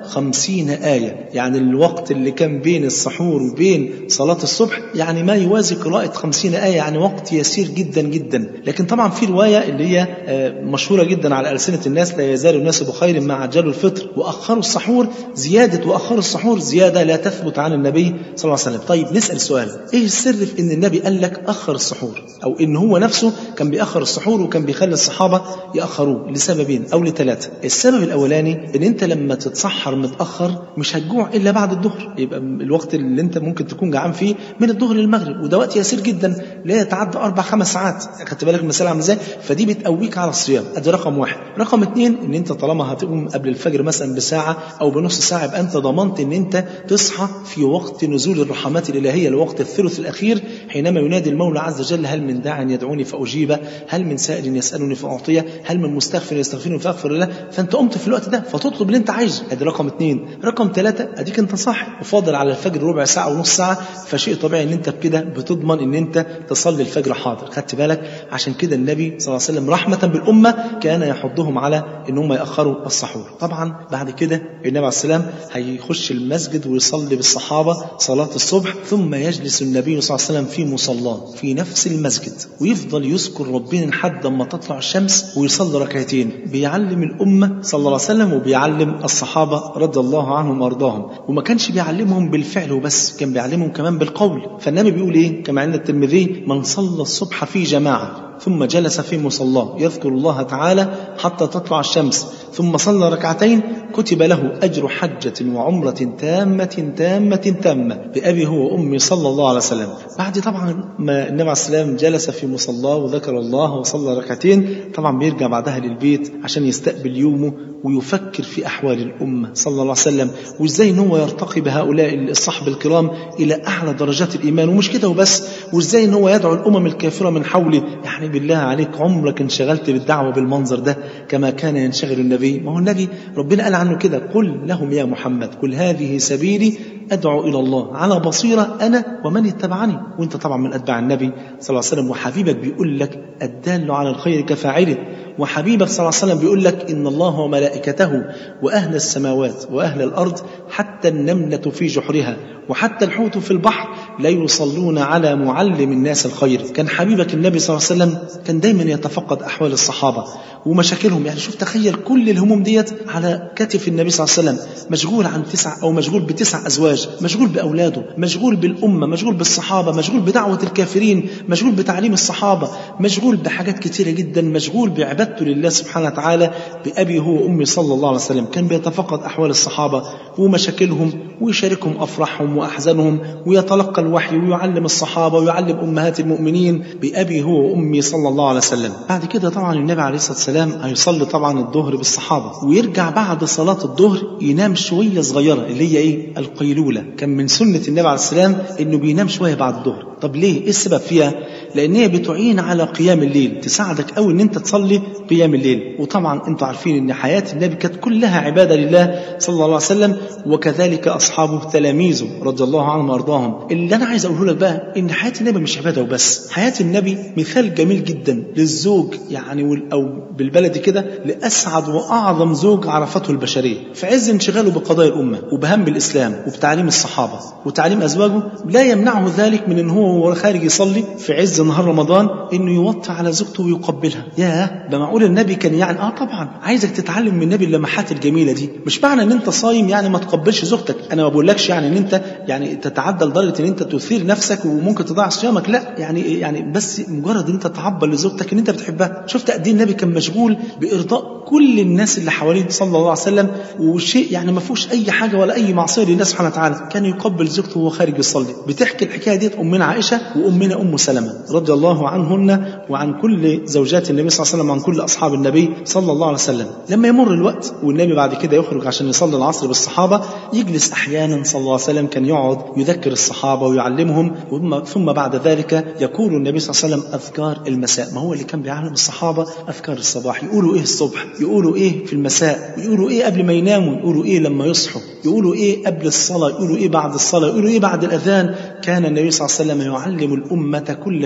خمسين آية يعني الوقت اللي كان بين السحور وبين صلاة الصبح يعني ما يوازي قراءة خمسين آية يعني وقت يسير جدا جدا لكن طبعا في رواية اللي هي مشهورة جدا على ألسنة الناس لا يزال الناس بخير ما عجلوا الفطر وأخروا السحور زيادة وأخروا السحور زيادة لا تثبت عن النبي صلى الله عليه وسلم طيب نسأل سؤال إيه السر في إن النبي قال لك أخر السحور أو إن هو نفسه كان بيأخر السحور وكان بيخلي الصحابة يأخروه لسببين أو لثلاثة السبب الأولاني إن أنت لما تتسحر متأخر مش هتجوع إلا بعد الظهر يبقى الوقت اللي أنت ممكن تكون جعان فيه من الظهر للمغرب وده وقت يسير جدا لا يتعدى أربع خمس ساعات خدت بالك المسألة عاملة إزاي فدي بتقويك على الصيام أدي رقم واحد رقم اثنين إن أنت طالما هتقوم قبل الفجر مثلا بساعة أو بنص ساعة يبقى أنت ضمنت إن أنت تصحى في وقت نزول الرحمات الإلهية الوقت الثلث الأخير حينما ينادي المولى عز وجل هل من داع يدعوني فأجيبه هل من سائل يسألني فأعطيه هل من مستغفر يستغفرني فأغفر له فأنت قمت في الوقت ده فتطلب اللي أنت عايزه أدي رقم اثنين رقم ثلاثة أديك أنت صاحي وفاضل على الفجر ربع ساعة ونص ساعة فشيء طبيعي إن أنت بكده بتضمن إن أنت تصلي الفجر حاضر خدت بالك عشان كده النبي صلى الله عليه وسلم رحمة بالأمة كان يحضهم على إن هم يأخروا السحور طبعا بعد كده النبي عليه السلام هيخش المسجد ويصلي بالصحابة صلاة الصبح ثم يجلس النبي صلى الله عليه وسلم في مصلاه في نفس المسجد ويفضل يذكر ربنا لحد ما تطلع الشمس ويصلي ركعتين بيعلم الأمة صلى الله عليه وسلم وبيعلم الصحابة رضي الله عنهم وارضاهم وما كانش بيعلمهم بالفعل وبس كان بيعلمهم كمان بالقول فالنبي بيقول ايه كما عند الترمذي من صلى الصبح في جماعة ثم جلس في مصلاه يذكر الله تعالى حتى تطلع الشمس ثم صلى ركعتين كتب له أجر حجة وعمرة تامة تامة تامة بأبي هو وأمي صلى الله عليه وسلم بعد طبعا ما النبي عليه السلام جلس في مصلاه وذكر الله وصلى ركعتين طبعا بيرجع بعدها للبيت عشان يستقبل يومه ويفكر في أحوال الأمة صلى الله عليه وسلم وإزاي إن هو يرتقي بهؤلاء الصحب الكرام إلى أعلى درجات الإيمان ومش كده وبس وإزاي إن هو يدعو الأمم الكافرة من حوله يعني بالله عليك عمرك انشغلت بالدعوة بالمنظر ده كما كان ينشغل النبي ما هو النبي ربنا قال عنه كده قل لهم يا محمد قل هذه سبيلي أدعو إلى الله على بصيرة أنا ومن اتبعني وانت طبعا من أتباع النبي صلى الله عليه وسلم وحبيبك بيقول لك الدال على الخير كفاعله وحبيبك صلى الله عليه وسلم بيقول لك إن الله وملائكته وأهل السماوات وأهل الأرض حتى النملة في جحرها وحتى الحوت في البحر لا يصلون على معلم الناس الخير كان حبيبك النبي صلى الله عليه وسلم كان دايما يتفقد أحوال الصحابة ومشاكلهم يعني شوف تخيل كل الهموم ديت على كتف النبي صلى الله عليه وسلم مشغول عن تسع أو مشغول بتسع أزواج مشغول بأولاده مشغول بالأمة مشغول بالصحابة مشغول بدعوة الكافرين مشغول بتعليم الصحابة مشغول بحاجات كتيرة جدا مشغول بعبادته لله سبحانه وتعالى بأبي هو وأمي صلى الله عليه وسلم كان بيتفقد أحوال الصحابة ومشاكلهم ويشاركهم أفراحهم وأحزانهم ويتلقى الوحي ويعلم الصحابة ويعلم أمهات المؤمنين بأبي هو وأمي صلى الله عليه وسلم بعد كده طبعا النبي عليه الصلاة والسلام هيصلي طبعا الظهر بالصحابة ويرجع بعد صلاة الظهر ينام شوية صغيرة اللي هي إيه القيلولة كان من سنة النبي عليه السلام إنه بينام شوية بعد الظهر طب ليه إيه السبب فيها لان هي بتعين على قيام الليل تساعدك قوي ان انت تصلي قيام الليل وطبعا انتوا عارفين ان حياه النبي كانت كلها عباده لله صلى الله عليه وسلم وكذلك اصحابه تلاميذه رضي الله عنهم وارضاهم اللي انا عايز اقوله لك بقى ان حياه النبي مش عباده وبس حياه النبي مثال جميل جدا للزوج يعني او بالبلدي كده لاسعد واعظم زوج عرفته البشريه في عز انشغاله بقضايا الامه وبهم الاسلام وبتعليم الصحابه وتعليم ازواجه لا يمنعه ذلك من ان هو وهو خارج يصلي في عز نهار رمضان انه يوطي على زوجته ويقبلها ياه ده معقول النبي كان يعني اه طبعا عايزك تتعلم من النبي اللمحات الجميله دي مش معنى ان انت صايم يعني ما تقبلش زوجتك انا ما بقولكش يعني ان انت يعني تتعدى لدرجه ان انت تثير نفسك وممكن تضيع صيامك لا يعني يعني بس مجرد ان انت تعبر لزوجتك ان انت بتحبها شفت قد ايه النبي كان مشغول بارضاء كل الناس اللي حواليه صلى الله عليه وسلم وشيء يعني ما فيهوش اي حاجه ولا اي معصيه لله سبحانه وتعالى كان يقبل زوجته وهو خارج يصلي بتحكي الحكايه ديت امنا عائشه وامنا ام سلمه رضي الله عنهن وعن كل زوجات النبي صلى الله عليه وسلم وعن كل اصحاب النبي صلى الله عليه وسلم لما يمر الوقت والنبي بعد كده يخرج عشان يصلي العصر بالصحابه يجلس احيانا صلى الله عليه وسلم كان يقعد يذكر الصحابه ويعلمهم ثم بعد ذلك يقول النبي صلى الله عليه وسلم اذكار المساء ما هو اللي كان بيعلم الصحابه اذكار الصباح يقولوا ايه الصبح يقولوا ايه في المساء يقولوا ايه قبل ما يناموا يقولوا ايه لما يصحوا يقولوا ايه قبل الصلاه يقولوا ايه بعد الصلاه يقولوا ايه بعد الاذان كان النبي صلى الله عليه وسلم يعلم الامه كل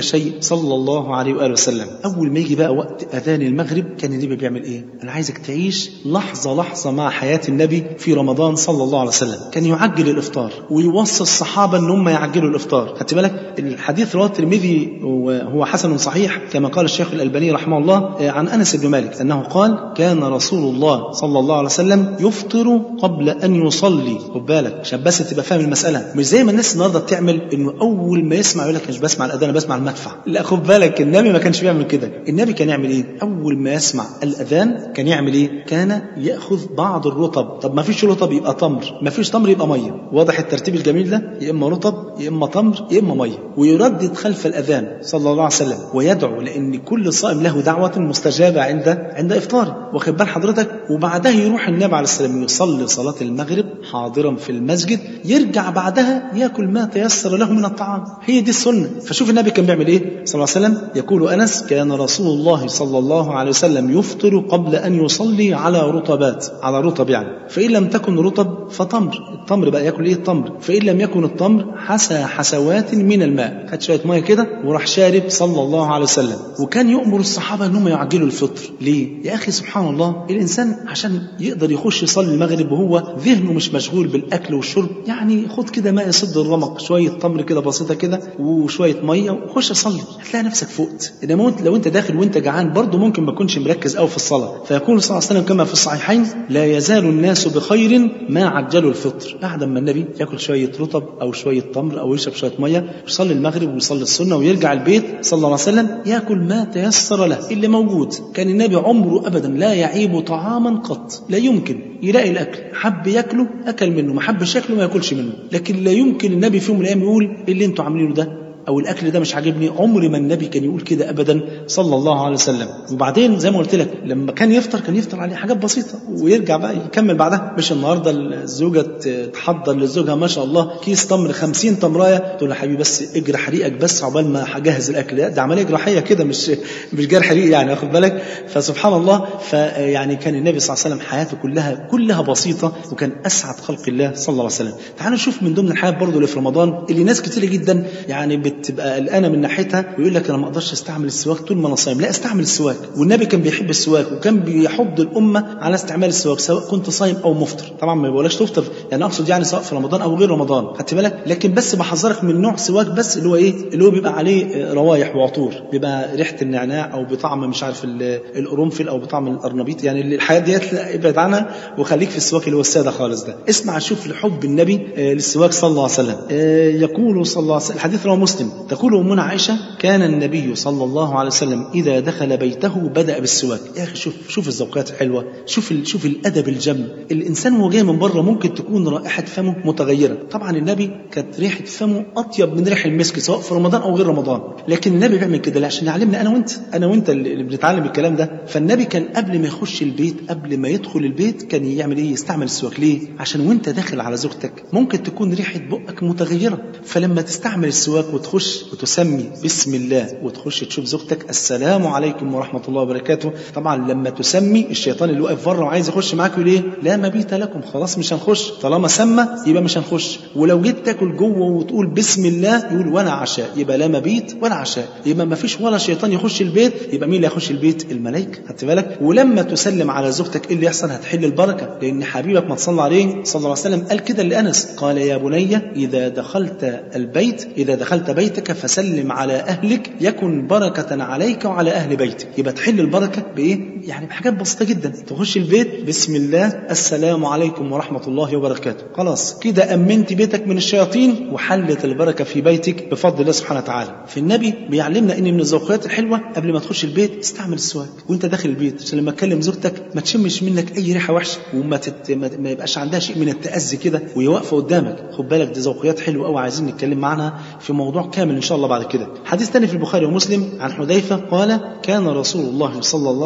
شيء صلى الله عليه واله وسلم اول ما يجي بقى وقت اذان المغرب كان النبي بيعمل ايه انا عايزك تعيش لحظه لحظه مع حياه النبي في رمضان صلى الله عليه وسلم كان يعجل الافطار ويوصي الصحابه ان هم يعجلوا الافطار خدت بالك الحديث رواه الترمذي وهو حسن صحيح كما قال الشيخ الالباني رحمه الله عن انس بن مالك انه قال كان رسول الله صلى الله عليه وسلم يفطر قبل ان يصلي خد بالك عشان بس تبقى فاهم المساله مش زي ما الناس النهارده بتعمل انه اول ما يسمع يقول لك مش بسمع الاذان انا بسمع المدفع لا خد بالك النبي ما كانش بيعمل كده النبي كان يعمل ايه اول ما يسمع الاذان كان يعمل ايه كان ياخذ بعض الرطب طب ما فيش رطب يبقى تمر ما فيش تمر يبقى ميه واضح الترتيب الجميل ده يا اما رطب يا اما تمر يا اما ميه ويردد خلف الاذان صلى الله عليه وسلم ويدعو لان كل صائم له دعوه مستجابه عند عند افطاره واخد بال حضرتك وبعدها يروح النبي عليه السلام يصلي صلاه المغرب حاضرا في المسجد يرجع بعدها ياكل ما تيسر له من الطعام هي دي السنه فشوف النبي كان بيعمل ايه صلى الله عليه وسلم يقول انس كان رسول الله صلى الله عليه وسلم يفطر قبل ان يصلي على رطبات على رطب يعني فان لم تكن رطب فتمر التمر بقى ياكل ايه التمر فان لم يكن التمر حسى حسوات من الماء خد شويه ميه كده وراح شارب صلى الله عليه وسلم وكان يؤمر الصحابه انهم يعجلوا الفطر ليه يا اخي سبحان الله الانسان عشان يقدر يخش يصلي المغرب وهو ذهنه مش مشغول بالاكل والشرب يعني خد كده ماء يسد الرمق شويه تمر كده بسيطه كده وشويه ميه وخش صلي هتلاقي نفسك فقت انما لو انت داخل وانت جعان برضه ممكن ما تكونش مركز قوي في الصلاه فيقول صلى الله عليه وسلم كما في الصحيحين لا يزال الناس بخير ما عجلوا الفطر بعد ما النبي ياكل شويه رطب او شويه تمر او يشرب شويه ميه يصلي المغرب ويصلي السنه ويرجع البيت صلى الله عليه وسلم ياكل ما تيسر له اللي موجود كان النبي عمره ابدا لا يعيب طعاما قط لا يمكن يلاقي الاكل حب ياكله اكل منه ما حبش ياكله ما ياكلش منه لكن لا يمكن النبي في يوم من الايام يقول إيه اللي انتوا عاملينه ده او الاكل ده مش عاجبني عمر ما النبي كان يقول كده ابدا صلى الله عليه وسلم وبعدين زي ما قلت لك لما كان يفطر كان يفطر عليه حاجات بسيطه ويرجع بقى يكمل بعدها مش النهارده الزوجه تحضر لزوجها ما شاء الله كيس تمر 50 تمرايه تقول له حبيبي بس اجري حريقك بس عقبال ما هجهز الاكل ده, ده عمليه جراحيه كده مش مش جرح حريق يعني واخد بالك فسبحان الله فيعني كان النبي صلى الله عليه وسلم حياته كلها كلها بسيطه وكان اسعد خلق الله صلى الله عليه وسلم تعالوا نشوف من ضمن الحياه برضه اللي في رمضان اللي ناس كتير جدا يعني بتبقى قلقانه من ناحيتها ويقول لك انا ما اقدرش استعمل السواك طول ما انا صايم لا استعمل السواك والنبي كان بيحب السواك وكان بيحض الامه على استعمال السواك سواء كنت صايم او مفطر طبعا ما بقولكش تفطر يعني اقصد يعني سواء في رمضان او غير رمضان خدت بالك لكن بس بحذرك من نوع سواك بس اللي هو ايه اللي هو بيبقى عليه روايح وعطور بيبقى ريحه النعناع او بطعم مش عارف القرنفل او بطعم القرنبيط يعني الحاجات ديت ابعد عنها وخليك في السواك اللي هو الساده خالص ده اسمع شوف لحب النبي للسواك صلى الله عليه وسلم يقول صلى الله عليه وسلم الحديث رواه مسلم تقول امنا عائشه كان النبي صلى الله عليه وسلم اذا دخل بيته بدا بالسواك يا اخي شوف شوف الذوقات الحلوه شوف ال... شوف الادب الجم الانسان وهو جاي من بره ممكن تكون رائحه فمه متغيره طبعا النبي كانت ريحه فمه اطيب من ريح المسك سواء في رمضان او غير رمضان لكن النبي بيعمل كده عشان يعلمنا انا وانت انا وانت اللي بنتعلم الكلام ده فالنبي كان قبل ما يخش البيت قبل ما يدخل البيت كان يعمل ايه يستعمل السواك ليه عشان وانت داخل على زوجتك ممكن تكون ريحه بقك متغيره فلما تستعمل السواك وتخش وتسمي بسم الله وتخش تشوف زوجتك السلام عليكم ورحمه الله وبركاته طبعا لما تسمي الشيطان اللي واقف بره وعايز يخش معاك يقول ايه لا مبيت لكم خلاص مش هنخش طالما سمى يبقى مش هنخش ولو جيت تاكل جوه وتقول بسم الله يقول وانا عشاء يبقى لا مبيت ولا عشاء يبقى ما فيش ولا شيطان يخش البيت يبقى مين اللي هيخش البيت الملائكه خدت بالك ولما تسلم على زوجتك ايه اللي يحصل هتحل البركه لان حبيبك ما تصلى عليه صلى الله عليه وسلم قال كده لانس قال يا بني اذا دخلت البيت اذا دخلت بيتك فسلم على اهلك يكن بركه عليك وعلى اهل بيتك يبقى تحل البركه بايه يعني بحاجات بسيطه جدا تخش البيت بسم الله السلام عليكم ورحمه الله وبركاته خلاص كده امنت بيتك من الشياطين وحلت البركه في بيتك بفضل الله سبحانه وتعالى في النبي بيعلمنا ان من الذوقيات الحلوه قبل ما تخش البيت استعمل السواك وانت داخل البيت عشان لما تكلم زوجتك ما تشمش منك اي ريحه وحشه وما تت... ما... ما يبقاش عندها شيء من التاذي كده وهي واقفه قدامك خد بالك دي ذوقيات حلوه قوي عايزين نتكلم عنها في موضوع كامل ان شاء الله بعد كده حديث ثاني في البخاري ومسلم عن حذيفه قال كان رسول الله صلى الله عليه وسلم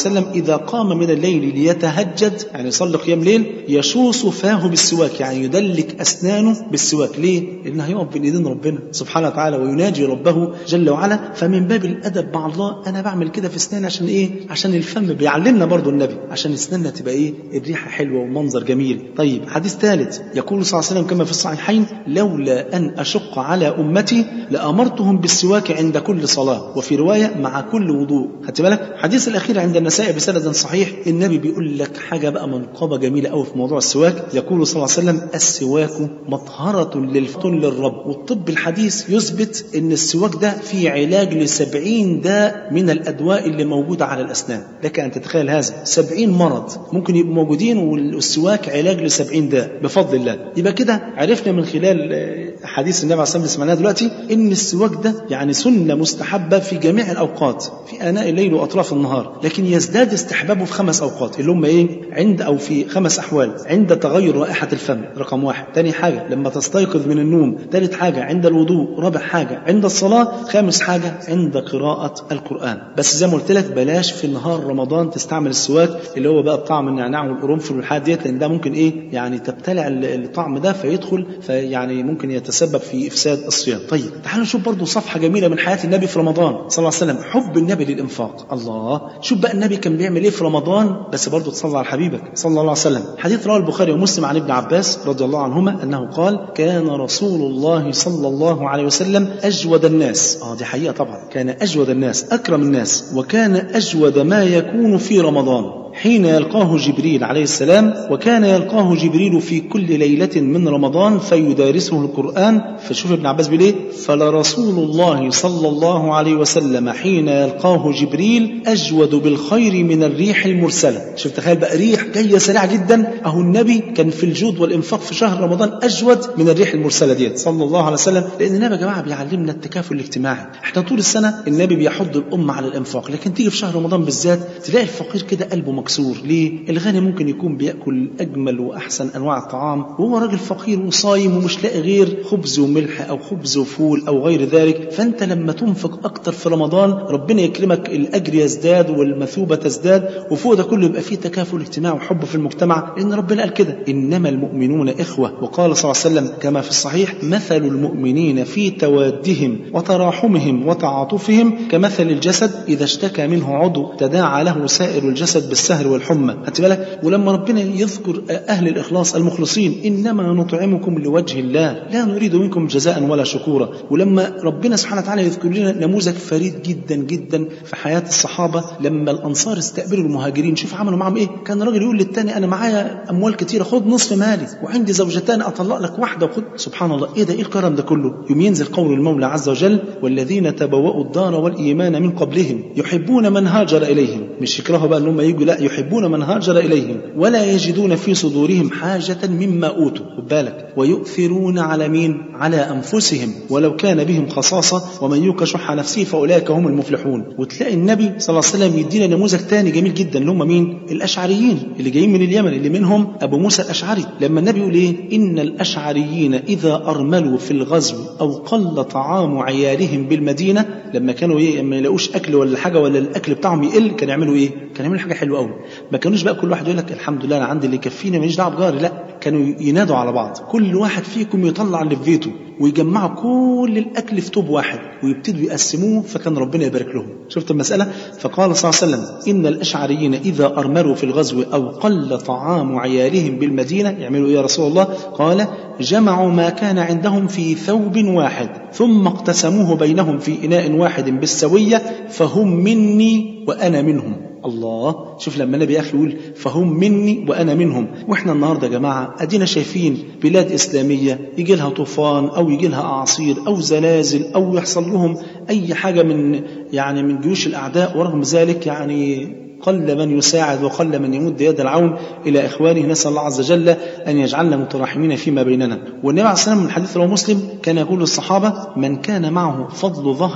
وسلم إذا قام من الليل ليتهجد يعني يصلي قيام ليل يشوص فاه بالسواك يعني يدلك أسنانه بالسواك ليه؟ لأنه هيقف بين إيدين ربنا سبحانه وتعالى ويناجي ربه جل وعلا فمن باب الأدب مع الله أنا بعمل كده في أسناني عشان إيه؟ عشان الفم بيعلمنا برضو النبي عشان أسناننا تبقى إيه؟ الريحة حلوة ومنظر جميل طيب حديث ثالث يقول صلى الله عليه وسلم كما في الصحيحين لولا أن أشق على أمتي لأمرتهم بالسواك عند كل صلاة وفي رواية مع كل وضوء خدت بالك حديث الأخير عند النسائي بسند صحيح النبي بيقول لك حاجة بقى منقبة جميلة قوي في موضوع السواك يقول صلى الله عليه وسلم السواك مطهرة للفطن للرب والطب الحديث يثبت أن السواك ده فيه علاج لسبعين داء من الأدواء اللي موجودة على الأسنان لك أن تتخيل هذا سبعين مرض ممكن يبقوا موجودين والسواك علاج لسبعين داء بفضل الله يبقى كده عرفنا من خلال حديث النبي عليه الصلاة والسلام سمعناه دلوقتي ان السواك ده يعني سنه مستحبه في جميع الاوقات في اناء الليل واطراف النهار لكن يزداد استحبابه في خمس اوقات اللي هم ايه عند او في خمس احوال عند تغير رائحه الفم رقم واحد ثاني حاجه لما تستيقظ من النوم ثالث حاجه عند الوضوء رابع حاجه عند الصلاه خامس حاجه عند قراءه القران بس زي ما قلت لك بلاش في نهار رمضان تستعمل السواك اللي هو بقى بطعم النعناع والقرنفل والحاجات ديت لان ده ممكن ايه يعني تبتلع الطعم ده فيدخل فيعني ممكن يتسبب في افساد الصيام طيب تعالوا نشوف برضو صفحة جميلة من حياة النبي في رمضان صلى الله عليه وسلم حب النبي للإنفاق الله شوف بقى النبي كان بيعمل إيه في رمضان بس برضو تصلى على حبيبك صلى الله عليه وسلم حديث رواه البخاري ومسلم عن ابن عباس رضي الله عنهما أنه قال كان رسول الله صلى الله عليه وسلم أجود الناس آه دي حقيقة طبعا كان أجود الناس أكرم الناس وكان أجود ما يكون في رمضان حين يلقاه جبريل عليه السلام وكان يلقاه جبريل في كل ليلة من رمضان فيدارسه القرآن فشوف ابن عباس بيقول ايه فلرسول الله صلى الله عليه وسلم حين يلقاه جبريل أجود بالخير من الريح المرسلة شوف تخيل بقى ريح جاية سريعة جدا أهو النبي كان في الجود والإنفاق في شهر رمضان أجود من الريح المرسلة ديت صلى الله عليه وسلم لأن النبي يا جماعة بيعلمنا التكافل الاجتماعي احنا طول السنة النبي بيحض الأمة على الإنفاق لكن تيجي في شهر رمضان بالذات تلاقي الفقير كده قلبه مكسور ليه؟ الغني ممكن يكون بياكل اجمل واحسن انواع الطعام وهو راجل فقير وصايم ومش لاقي غير خبز وملح او خبز وفول او غير ذلك فانت لما تنفق اكتر في رمضان ربنا يكرمك الاجر يزداد والمثوبه تزداد وفوق ده كله يبقى فيه تكافل اجتماعي وحب في المجتمع لان ربنا قال كده انما المؤمنون اخوه وقال صلى الله عليه وسلم كما في الصحيح مثل المؤمنين في توادهم وتراحمهم وتعاطفهم كمثل الجسد اذا اشتكى منه عضو تداعى له سائر الجسد بالسهر والحمى خدت بالك ولما ربنا يذكر اهل الاخلاص المخلصين انما نطعمكم لوجه الله لا نريد منكم جزاء ولا شكورا ولما ربنا سبحانه وتعالى يذكر لنا نموذج فريد جدا جدا في حياه الصحابه لما الانصار استقبلوا المهاجرين شوف عملوا معاهم ايه كان راجل يقول للتاني انا معايا اموال كتيره خد نصف مالي وعندي زوجتان اطلق لك واحده وخد سبحان الله ايه ده ايه الكرم ده كله يوم ينزل قول المولى عز وجل والذين تبوأوا الدار والايمان من قبلهم يحبون من هاجر اليهم مش يكرهوا بقى ان هم يجوا لا يحبون من هاجر إليهم ولا يجدون في صدورهم حاجة مما أوتوا خد بالك ويؤثرون على مين على أنفسهم ولو كان بهم خصاصة ومن يوق شح نفسه فأولئك هم المفلحون وتلاقي النبي صلى الله عليه وسلم يدينا نموذج تاني جميل جدا اللي هم مين الأشعريين اللي جايين من اليمن اللي منهم أبو موسى الأشعري لما النبي يقول إيه إن الأشعريين إذا أرملوا في الغزو أو قل طعام عيالهم بالمدينة لما كانوا إيه ما يلاقوش أكل ولا حاجة ولا الأكل بتاعهم يقل كانوا يعملوا إيه كانوا يعملوا حاجة حلوة قوي ما كانوش بقى كل واحد يقول لك الحمد لله انا عندي اللي يكفيني ماليش دعوه بجاري لا كانوا ينادوا على بعض كل واحد فيكم يطلع اللي في بيته ويجمعوا كل الاكل في طوب واحد ويبتدوا يقسموه فكان ربنا يبارك لهم شفت المساله فقال صلى الله عليه وسلم ان الاشعريين اذا ارملوا في الغزو او قل طعام عيالهم بالمدينه يعملوا ايه يا رسول الله قال جمعوا ما كان عندهم في ثوب واحد ثم اقتسموه بينهم في اناء واحد بالسويه فهم مني وانا منهم الله شوف لما النبي اخي يقول فهم مني وانا منهم واحنا النهارده يا جماعه ادينا شايفين بلاد اسلاميه يجي لها طوفان او يجي لها اعاصير او زلازل او يحصل لهم اي حاجه من يعني من جيوش الاعداء ورغم ذلك يعني قل من يساعد وقل من يمد يد العون الى اخوانه نسال الله عز وجل ان يجعلنا متراحمين فيما بيننا والنبي عليه الصلاه والسلام من حديث رواه مسلم كان يقول للصحابه من كان معه فضل ظهر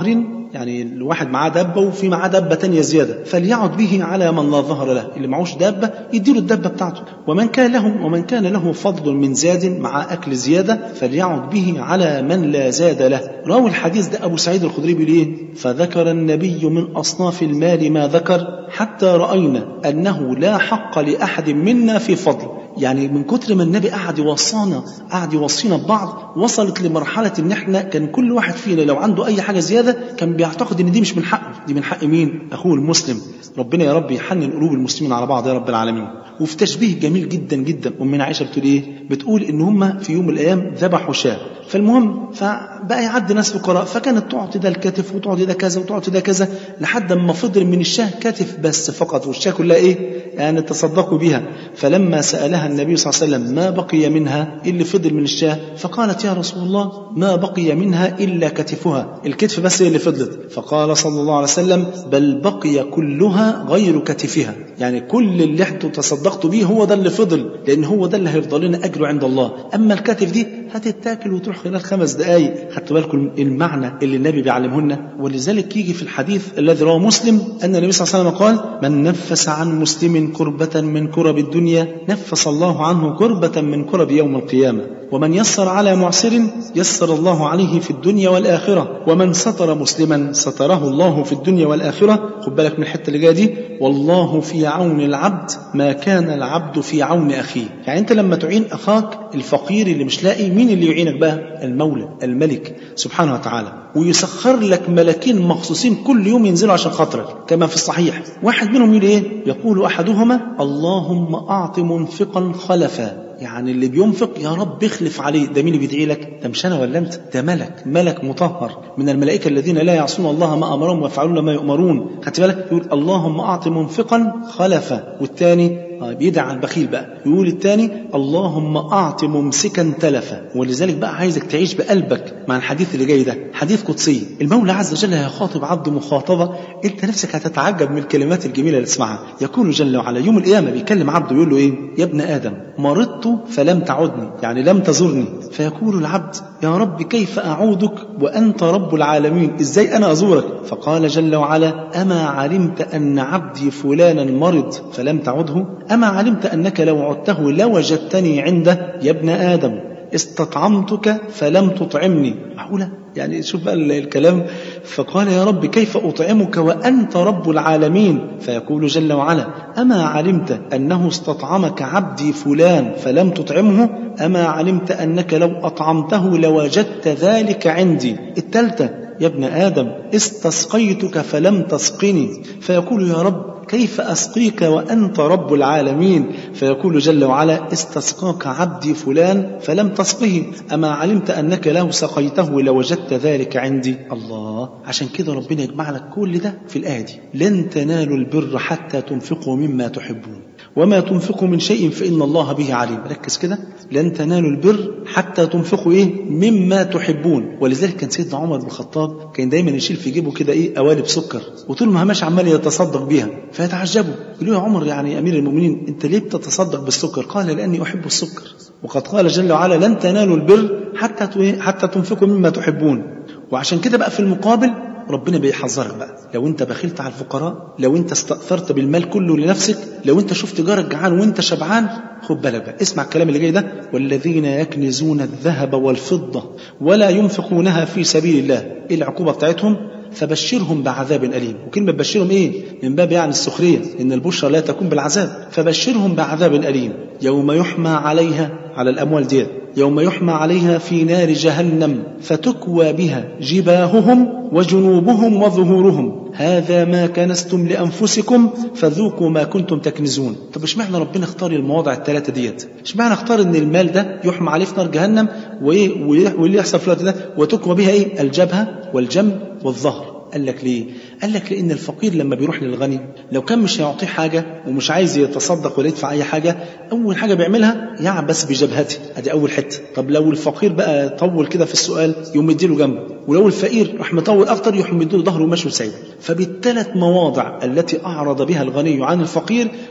يعني الواحد معاه دابة وفي معاه دابة تانية زيادة فليعد به على من لا ظهر له اللي معهوش دابة يديله الدابة بتاعته ومن كان له ومن كان له فضل من زاد مع أكل زيادة فليعد به على من لا زاد له راوي الحديث ده أبو سعيد الخدري بيقول إيه فذكر النبي من أصناف المال ما ذكر حتى رأينا أنه لا حق لأحد منا في فضل يعني من كتر ما النبي قعد يوصانا قعد يوصينا ببعض وصلت لمرحلة ان احنا كان كل واحد فينا لو عنده اي حاجة زيادة كان بيعتقد ان دي مش من حقه دي من حق مين اخوه المسلم ربنا يا رب يحنن قلوب المسلمين على بعض يا رب العالمين وفي تشبيه جميل جدا جدا امنا عائشه بتقول ايه بتقول ان هم في يوم من الايام ذبحوا شاه فالمهم فبقى يعدي ناس فقراء فكانت تعطي ده الكتف وتعطي ده كذا وتعطي ده كذا لحد ما فضل من الشاه كتف بس فقط والشاه كلها ايه يعني تصدقوا بها فلما سالها النبي صلى الله عليه وسلم ما بقي منها إيه اللي فضل من الشاه فقالت يا رسول الله ما بقي منها الا كتفها الكتف بس هي اللي فضلت فقال صلى الله عليه وسلم بل بقي كلها غير كتفها يعني كل اللي انتوا تصدقتوا بيه هو ده اللي فضل لان هو ده اللي هيفضل لنا اجره عند الله اما الكتف دي هتتاكل وتروح خلال خمس دقائق خدتوا بالكم المعنى اللي النبي بيعلمه لنا ولذلك يجي في الحديث الذي رواه مسلم ان النبي صلى الله عليه وسلم قال من نفس عن مسلم كربة من كرب الدنيا نفس الله عنه كربة من كرب يوم القيامة ومن يسر على معسر يسر الله عليه في الدنيا والآخرة ومن ستر مسلما ستره الله في الدنيا والآخرة خد بالك من الحتة اللي جاية دي والله في عون العبد ما كان العبد في عون أخيه يعني أنت لما تعين أخاك الفقير اللي مش لاقي مين اللي يعينك بقى المولى الملك سبحانه وتعالى ويسخر لك ملاكين مخصوصين كل يوم ينزلوا عشان خاطرك كما في الصحيح واحد منهم يقول ايه يقول احدهما اللهم اعط منفقا خلفا يعني اللي بينفق يا رب اخلف عليه ده مين اللي بيدعي لك ده مش انا ولا انت ده ملك ملك مطهر من الملائكه الذين لا يعصون الله ما امرهم ويفعلون ما يؤمرون خدت بالك يقول اللهم اعط منفقا خلفا والثاني بيدعي على البخيل بقى يقول الثاني اللهم اعط ممسكا تلفا ولذلك بقى عايزك تعيش بقلبك مع الحديث اللي جاي ده حديث قدسي المولى عز وجل هيخاطب عبده مخاطبه انت نفسك هتتعجب من الكلمات الجميله اللي تسمعها يقول جل وعلا يوم القيامه بيكلم عبده يقول له ايه يا ابن ادم مرضت فلم تعدني يعني لم تزرني فيقول العبد يا رب كيف اعودك وانت رب العالمين ازاي انا ازورك فقال جل وعلا اما علمت ان عبدي فلانا مرض فلم تعده أما علمت أنك لو عدته لوجدتني عنده يا ابن آدم استطعمتك فلم تطعمني معقولة يعني شوف بقى الكلام فقال يا رب كيف أطعمك وأنت رب العالمين فيقول جل وعلا أما علمت أنه استطعمك عبدي فلان فلم تطعمه أما علمت أنك لو أطعمته لوجدت ذلك عندي التالتة يا ابن آدم استسقيتك فلم تسقني فيقول يا رب كيف أسقيك وأنت رب العالمين فيقول جل وعلا استسقاك عبدي فلان فلم تسقه أما علمت أنك لو سقيته لوجدت ذلك عندي الله عشان كده ربنا يجمع لك كل ده في الآية دي لن تنالوا البر حتى تنفقوا مما تحبون وما تنفقوا من شيء فإن الله به عليم ركز كده لن تنالوا البر حتى تنفقوا إيه مما تحبون ولذلك كان سيدنا عمر بن الخطاب كان دايما يشيل في جيبه كده إيه قوالب سكر وطول ما ماشي عمال يتصدق بيها فيتعجبوا يقولوا يا عمر يعني أمير المؤمنين أنت ليه بتتصدق بالسكر قال لأني أحب السكر وقد قال جل وعلا لن تنالوا البر حتى حتى تنفقوا مما تحبون وعشان كده بقى في المقابل ربنا بيحذرك بقى لو انت بخلت على الفقراء لو انت استأثرت بالمال كله لنفسك لو انت شفت جارك جعان وانت شبعان خد بالك بقى اسمع الكلام اللي جاي ده والذين يكنزون الذهب والفضة ولا ينفقونها في سبيل الله ايه العقوبة بتاعتهم فبشرهم بعذاب أليم وكلمة بشرهم إيه من باب يعني السخرية إن البشرى لا تكون بالعذاب فبشرهم بعذاب أليم يوم يحمى عليها على الأموال ديت يوم يحمى عليها في نار جهنم فتكوى بها جباههم وجنوبهم وظهورهم هذا ما كنستم لأنفسكم فذوقوا ما كنتم تكنزون طب اشمعنى ربنا اختار المواضع الثلاثة ديت اشمعنى اختار ان المال ده يحمى عليه في نار جهنم وايه واللي يحصل في الوقت ده وتكوى بها ايه الجبهة والجنب والظهر قال لك ليه؟ قال لك لأن الفقير لما بيروح للغني لو كان مش هيعطيه حاجة ومش عايز يتصدق ولا يدفع أي حاجة أول حاجة بيعملها يعبس بجبهته أدي أول حتة طب لو الفقير بقى طول كده في السؤال يقوم يديله جنبه ولو الفقير راح مطول أكتر يقوم يديله ظهره ومشي وسايبه فبالثلاث مواضع التي أعرض بها الغني عن الفقير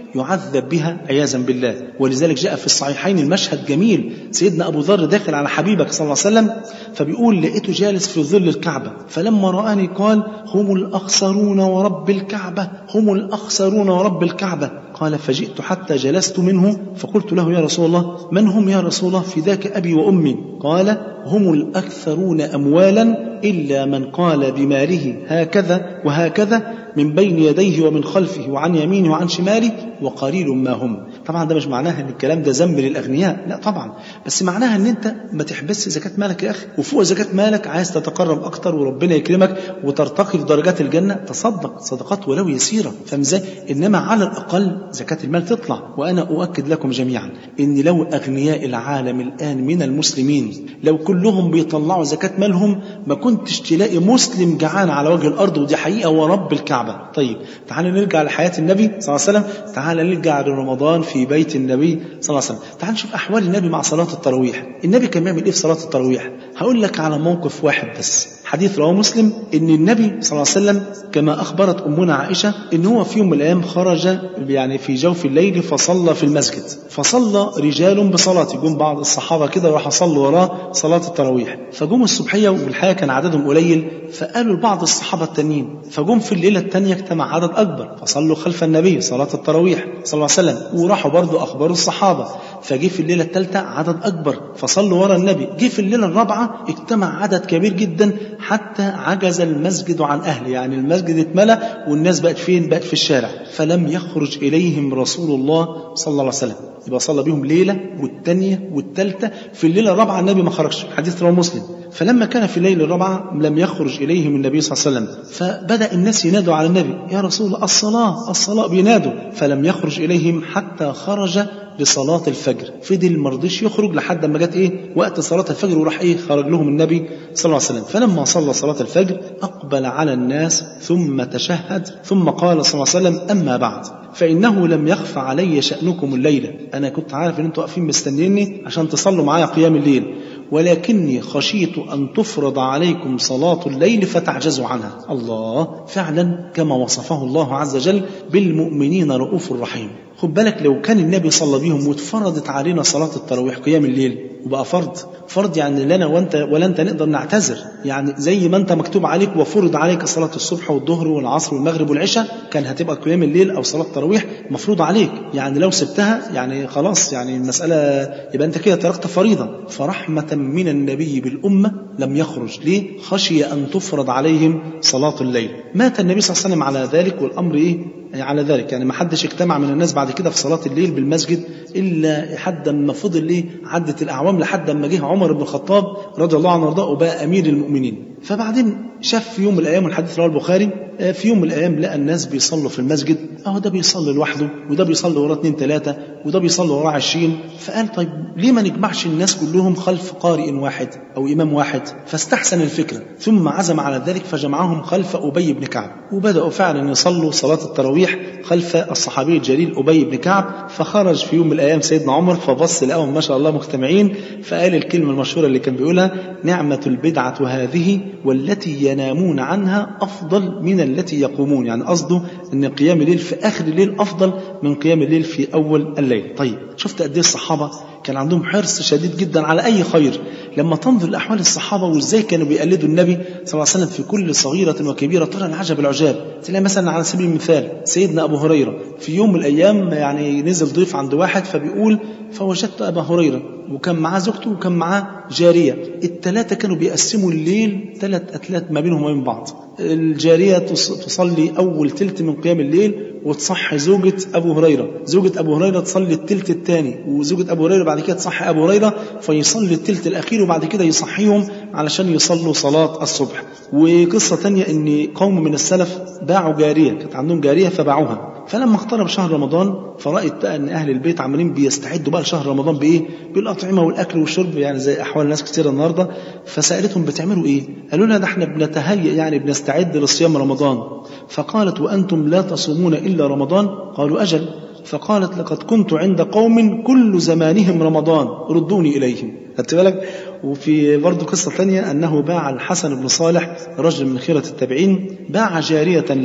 يعذب بها عياذا بالله ولذلك جاء في الصحيحين المشهد جميل سيدنا أبو ذر داخل على حبيبك صلى الله عليه وسلم فبيقول لقيته جالس في ظل الكعبة فلما رآني قال هم الأخسرون ورب الكعبة هم الأخسرون ورب الكعبة قال فجئت حتى جلست منه فقلت له يا رسول الله من هم يا رسول الله فداك أبي وأمي قال هم الأكثرون أموالا إلا من قال بماله هكذا وهكذا من بين يديه ومن خلفه وعن يمينه وعن شماله وقليل ما هم طبعا ده مش معناها ان الكلام ده ذنب للاغنياء لا طبعا بس معناها ان انت ما تحبسش زكاه مالك يا اخي وفوق زكاه مالك عايز تتقرب اكتر وربنا يكرمك وترتقي في درجات الجنه تصدق صدقات ولو يسيره فاهم ازاي انما على الاقل زكاه المال تطلع وانا اؤكد لكم جميعا ان لو اغنياء العالم الان من المسلمين لو كلهم بيطلعوا زكاه مالهم ما كنتش تلاقي مسلم جعان على وجه الارض ودي حقيقه ورب الكعبه طيب تعال نرجع لحياه النبي صلى الله عليه وسلم تعال نرجع لرمضان في بيت النبي صلى الله عليه وسلم تعال نشوف احوال النبي مع صلاه التراويح النبي كان بيعمل ايه في صلاه التراويح هقول لك على موقف واحد بس حديث رواه مسلم ان النبي صلى الله عليه وسلم كما اخبرت امنا عائشه ان هو في يوم من الايام خرج يعني في جوف الليل فصلى في المسجد فصلى رجال بصلاته جم بعض الصحابه كده راحوا صلوا وراه صلاه التراويح فجم الصبحيه والحقيقه كان عددهم قليل فقالوا لبعض الصحابه التانيين فجم في الليله الثانيه اجتمع عدد اكبر فصلوا خلف النبي صلاه التراويح صلى الله عليه وسلم وراحوا برضو اخبروا الصحابه فجه في الليله الثالثه عدد اكبر فصلوا ورا النبي جه في الليله الرابعه اجتمع عدد كبير جدا حتى عجز المسجد عن اهله يعني المسجد اتملى والناس بقت فين بقت في الشارع فلم يخرج اليهم رسول الله صلى الله عليه وسلم يبقى صلى بيهم ليله والثانيه والثالثه في الليله الرابعه النبي ما خرجش حديث رواه مسلم فلما كان في الليل الرابعه لم يخرج اليهم النبي صلى الله عليه وسلم فبدا الناس ينادوا على النبي يا رسول الله الصلاه الصلاه بينادوا فلم يخرج اليهم حتى خرج لصلاة الفجر فضل مرضيش يخرج لحد ما جت ايه وقت صلاة الفجر وراح ايه خرج لهم النبي صلى الله عليه وسلم فلما صلى صلاة الفجر أقبل على الناس ثم تشهد ثم قال صلى الله عليه وسلم أما بعد فإنه لم يخف علي شأنكم الليلة أنا كنت عارف إن أنتوا واقفين مستنيني عشان تصلوا معايا قيام الليل ولكني خشيت أن تفرض عليكم صلاة الليل فتعجزوا عنها الله فعلا كما وصفه الله عز وجل بالمؤمنين رؤوف رحيم خد بالك لو كان النبي صلى بيهم واتفرضت علينا صلاة التراويح قيام الليل وبقى فرض فرض يعني لنا وانت ولا انت نقدر نعتذر يعني زي ما انت مكتوب عليك وفرض عليك صلاة الصبح والظهر والعصر والمغرب والعشاء كان هتبقى قيام الليل او صلاة التراويح مفروض عليك يعني لو سبتها يعني خلاص يعني المسألة يبقى انت كده تركت فريضة فرحمة من النبي بالأمة لم يخرج ليه خشي أن تفرض عليهم صلاة الليل مات النبي صلى الله عليه وسلم على ذلك والأمر إيه على ذلك يعني ما حدش اجتمع من الناس بعد كده في صلاة الليل بالمسجد إلا حد ما فضل إيه عدت الأعوام لحد ما جه عمر بن الخطاب رضي الله عنه وارضاه وبقى أمير المؤمنين فبعدين شاف في يوم من الأيام والحديث رواه البخاري في يوم من الأيام لقى الناس بيصلوا في المسجد أهو ده بيصلي لوحده وده بيصلي وراه اتنين تلاتة وده بيصلي وراه عشرين فقال طيب ليه ما نجمعش الناس كلهم خلف قارئ واحد أو إمام واحد فاستحسن الفكرة ثم عزم على ذلك فجمعهم خلف أبي بن كعب وبدأوا فعلا يصلوا صلاة التراويح خلف الصحابي الجليل أبي بن كعب فخرج في يوم من الأيام سيدنا عمر فبص لقاهم ما شاء الله مجتمعين فقال الكلمة المشهورة اللي كان بيقولها نعمة البدعة هذه والتي ينامون عنها أفضل من التي يقومون يعني قصده أن قيام الليل في آخر الليل أفضل من قيام الليل في أول الليل طيب شفت قد ايه الصحابة كان عندهم حرص شديد جدا على أي خير لما تنظر لأحوال الصحابة وإزاي كانوا بيقلدوا النبي صلى الله عليه وسلم في كل صغيرة وكبيرة ترى العجب العجاب تلاقي مثلا على سبيل المثال سيدنا أبو هريرة في يوم من الأيام يعني نزل ضيف عند واحد فبيقول فوجدت أبا هريرة وكان معاه زوجته وكان معاه جارية الثلاثة كانوا بيقسموا الليل ثلاث أتلات ما بينهم وبين بعض الجارية تصلي أول تلت من قيام الليل وتصحي زوجة أبو هريرة زوجة أبو هريرة تصلي التلت الثاني وزوجة أبو هريرة بعد كده تصحي أبو هريرة فيصلي التلت الأخير وبعد كده يصحيهم علشان يصلوا صلاة الصبح وقصة تانية أن قوم من السلف باعوا جارية كانت عندهم جارية فباعوها فلما اقترب شهر رمضان فرأت بقى ان اهل البيت عمالين بيستعدوا بقى لشهر رمضان بايه؟ بالاطعمه والاكل والشرب يعني زي احوال ناس كتير النهارده فسالتهم بتعملوا ايه؟ قالوا لها ده احنا بنتهيأ يعني بنستعد لصيام رمضان فقالت وانتم لا تصومون الا رمضان؟ قالوا اجل فقالت لقد كنت عند قوم كل زمانهم رمضان ردوني اليهم خدت بالك وفي برضه قصة ثانية أنه باع الحسن بن صالح رجل من خيرة التابعين باع جارية له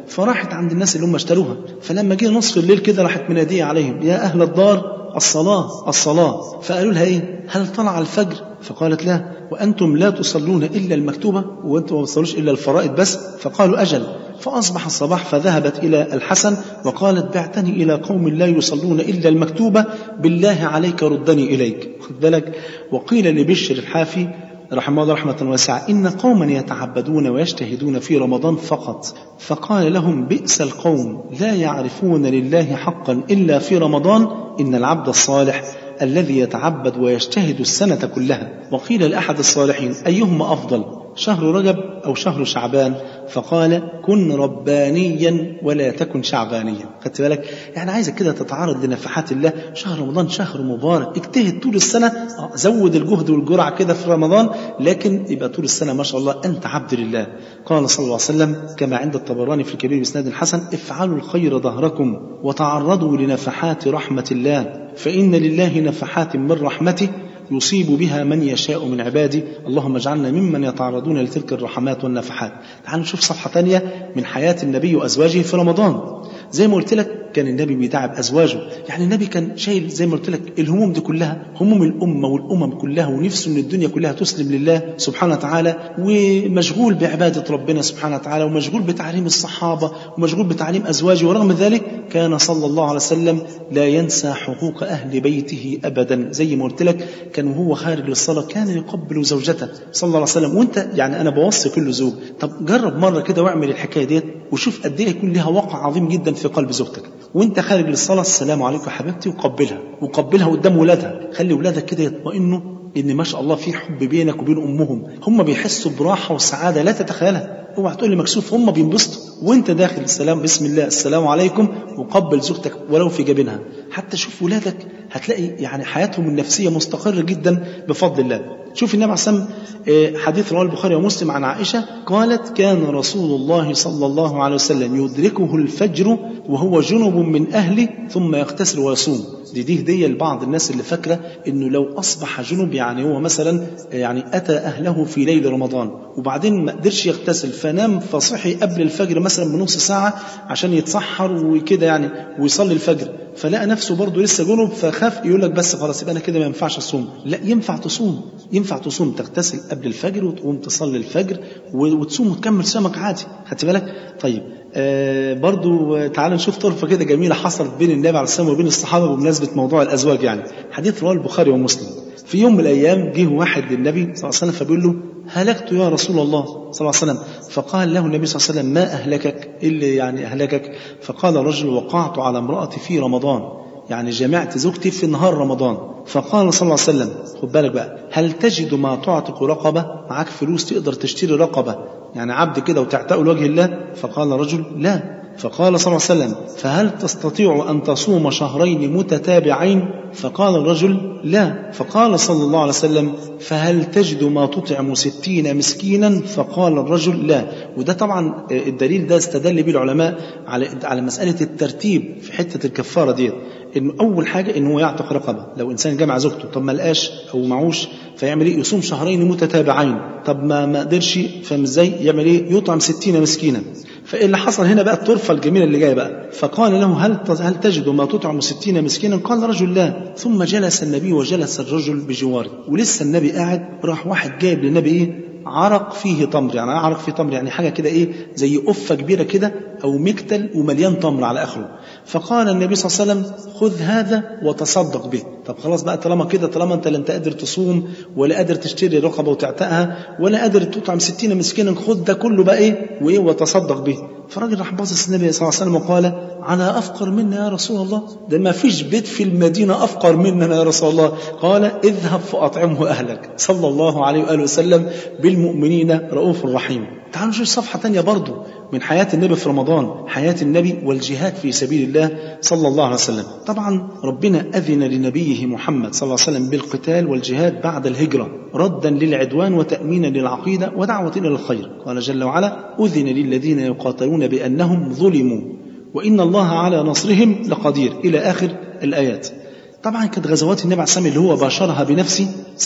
فراحت عند الناس اللي هم اشتروها فلما جه نصف الليل كده راحت مناديه عليهم يا اهل الدار الصلاه الصلاه فقالوا لها ايه هل طلع الفجر فقالت لا وانتم لا تصلون الا المكتوبه وانتم ما بتصلوش الا الفرائض بس فقالوا اجل فأصبح الصباح فذهبت إلى الحسن وقالت بعتني إلى قوم لا يصلون إلا المكتوبة بالله عليك ردني إليك خد بالك وقيل لبشر الحافي رحمه الله رحمة واسعة إن قوما يتعبدون ويجتهدون في رمضان فقط فقال لهم بئس القوم لا يعرفون لله حقا إلا في رمضان إن العبد الصالح الذي يتعبد ويجتهد السنة كلها وقيل لأحد الصالحين أيهما أفضل شهر رجب أو شهر شعبان فقال كن ربانيا ولا تكن شعبانيا خدت بالك يعني عايزك كده تتعرض لنفحات الله شهر رمضان شهر مبارك اجتهد طول السنة آه، زود الجهد والجرعة كده في رمضان لكن يبقى طول السنة ما شاء الله أنت عبد لله قال صلى الله عليه وسلم كما عند الطبراني في الكبير بإسناد الحسن افعلوا الخير ظهركم وتعرضوا لنفحات رحمة الله فإن لله نفحات من رحمته يصيب بها من يشاء من عباده اللهم اجعلنا ممن يتعرضون لتلك الرحمات والنفحات تعالوا نشوف صفحة تانية من حياة النبي وأزواجه في رمضان زي ما قلت لك كان النبي بيتعب أزواجه يعني النبي كان شايل زي ما قلت لك الهموم دي كلها هموم الأمة والأمم كلها ونفسه أن الدنيا كلها تسلم لله سبحانه وتعالى ومشغول بعبادة ربنا سبحانه وتعالى ومشغول بتعليم الصحابة ومشغول بتعليم أزواجه ورغم ذلك كان صلى الله عليه وسلم لا ينسى حقوق أهل بيته أبدا زي ما قلت لك كان وهو خارج للصلاة كان يقبل زوجته صلى الله عليه وسلم وانت يعني أنا بوصي كل زوج طب جرب مرة كده واعمل الحكاية ديت وشوف قد ايه يكون لها وقع عظيم جدا في قلب زوجتك وانت خارج للصلاة السلام عليكم يا حبيبتي وقبلها وقبلها قدام ولادها خلي ولادك كده يطمئنوا ان ما شاء الله في حب بينك وبين امهم هم بيحسوا براحه وسعاده لا تتخيلها اوعى تقول لي مكسوف هم بينبسطوا وانت داخل السلام بسم الله السلام عليكم وقبل زوجتك ولو في جبينها حتى شوف ولادك هتلاقي يعني حياتهم النفسيه مستقره جدا بفضل الله شوف النبي عليه الصلاه والسلام حديث رواه البخاري ومسلم عن عائشه قالت كان رسول الله صلى الله عليه وسلم يدركه الفجر وهو جنب من اهله ثم يغتسل ويصوم دي دي هديه لبعض الناس اللي فاكره انه لو اصبح جنب يعني هو مثلا يعني اتى اهله في ليل رمضان وبعدين ما قدرش يغتسل فنام فصحي قبل الفجر مثلا بنص ساعه عشان يتسحر وكده يعني ويصلي الفجر فلقى نفسه برضه لسه جنب فخاف يقول لك بس خلاص يبقى انا كده ما ينفعش اصوم لا ينفع تصوم ينفع تصوم تغتسل قبل الفجر وتقوم تصلي الفجر وتصوم وتكمل صيامك عادي خدت بالك طيب آه برضو تعالوا نشوف طرفة كده جميلة حصلت بين النبي عليه الصلاة وبين الصحابة بمناسبة موضوع الأزواج يعني حديث رواه البخاري ومسلم في يوم من الأيام جه واحد للنبي صلى الله عليه وسلم فبيقول له هلكت يا رسول الله صلى الله عليه وسلم فقال له النبي صلى الله عليه وسلم ما أهلكك اللي يعني أهلكك فقال رجل وقعت على امرأتي في رمضان يعني جمعت زوجتي في نهار رمضان فقال صلى الله عليه وسلم خد بالك بقى هل تجد ما تعتق رقبة معاك فلوس تقدر تشتري رقبة يعني عبد كده وتعتقه لوجه الله فقال رجل لا فقال صلى الله عليه وسلم فهل تستطيع أن تصوم شهرين متتابعين فقال الرجل لا فقال صلى الله عليه وسلم فهل تجد ما تطعم ستين مسكينا فقال الرجل لا وده طبعا الدليل ده استدل به العلماء على على مسألة الترتيب في حتة الكفارة ديت انه اول حاجه ان هو يعتق رقبه لو انسان جمع زوجته طب ما لقاش او معوش فيعمل ايه يصوم شهرين متتابعين طب ما ما قدرش فاهم ازاي يعمل ايه يطعم ستين مسكينا فاللي حصل هنا بقى الطرفة الجميلة اللي جاية بقى فقال له هل هل تجد ما تطعم ستين مسكينا قال رجل لا ثم جلس النبي وجلس الرجل بجواره ولسه النبي قاعد راح واحد جايب للنبي ايه عرق فيه تمر يعني عرق فيه تمر يعني حاجة كده إيه زي قفة كبيرة كده أو مكتل ومليان تمر على آخره فقال النبي صلى الله عليه وسلم خذ هذا وتصدق به طب خلاص بقى طالما كده طالما أنت لا أنت قادر تصوم ولا قادر تشتري رقبة وتعتقها ولا قادر تطعم ستين مسكينا خذ ده كله بقى إيه وإيه وتصدق به فالراجل راح باصص النبي صلى الله عليه وسلم وقال على أفقر منا يا رسول الله ده ما فيش بيت في المدينة أفقر مننا يا رسول الله قال اذهب فأطعمه أهلك صلى الله عليه وآله وسلم بالمؤمنين رؤوف رحيم تعالوا نشوف صفحة تانية برضو من حياة النبي في رمضان حياة النبي والجهاد في سبيل الله صلى الله عليه وسلم طبعا ربنا أذن لنبيه محمد صلى الله عليه وسلم بالقتال والجهاد بعد الهجرة ردا للعدوان وتأمينا للعقيدة ودعوة إلى الخير قال جل وعلا أذن للذين يقاتلون بأنهم ظلموا وإن الله على نصرهم لقدير إلى آخر الآيات طبعا كانت غزوات النبي عليه الصلاه اللي هو باشرها بنفسه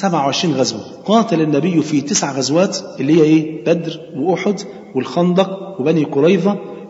27 غزوه قاتل النبي في تسع غزوات اللي هي ايه بدر واحد والخندق وبني قريظه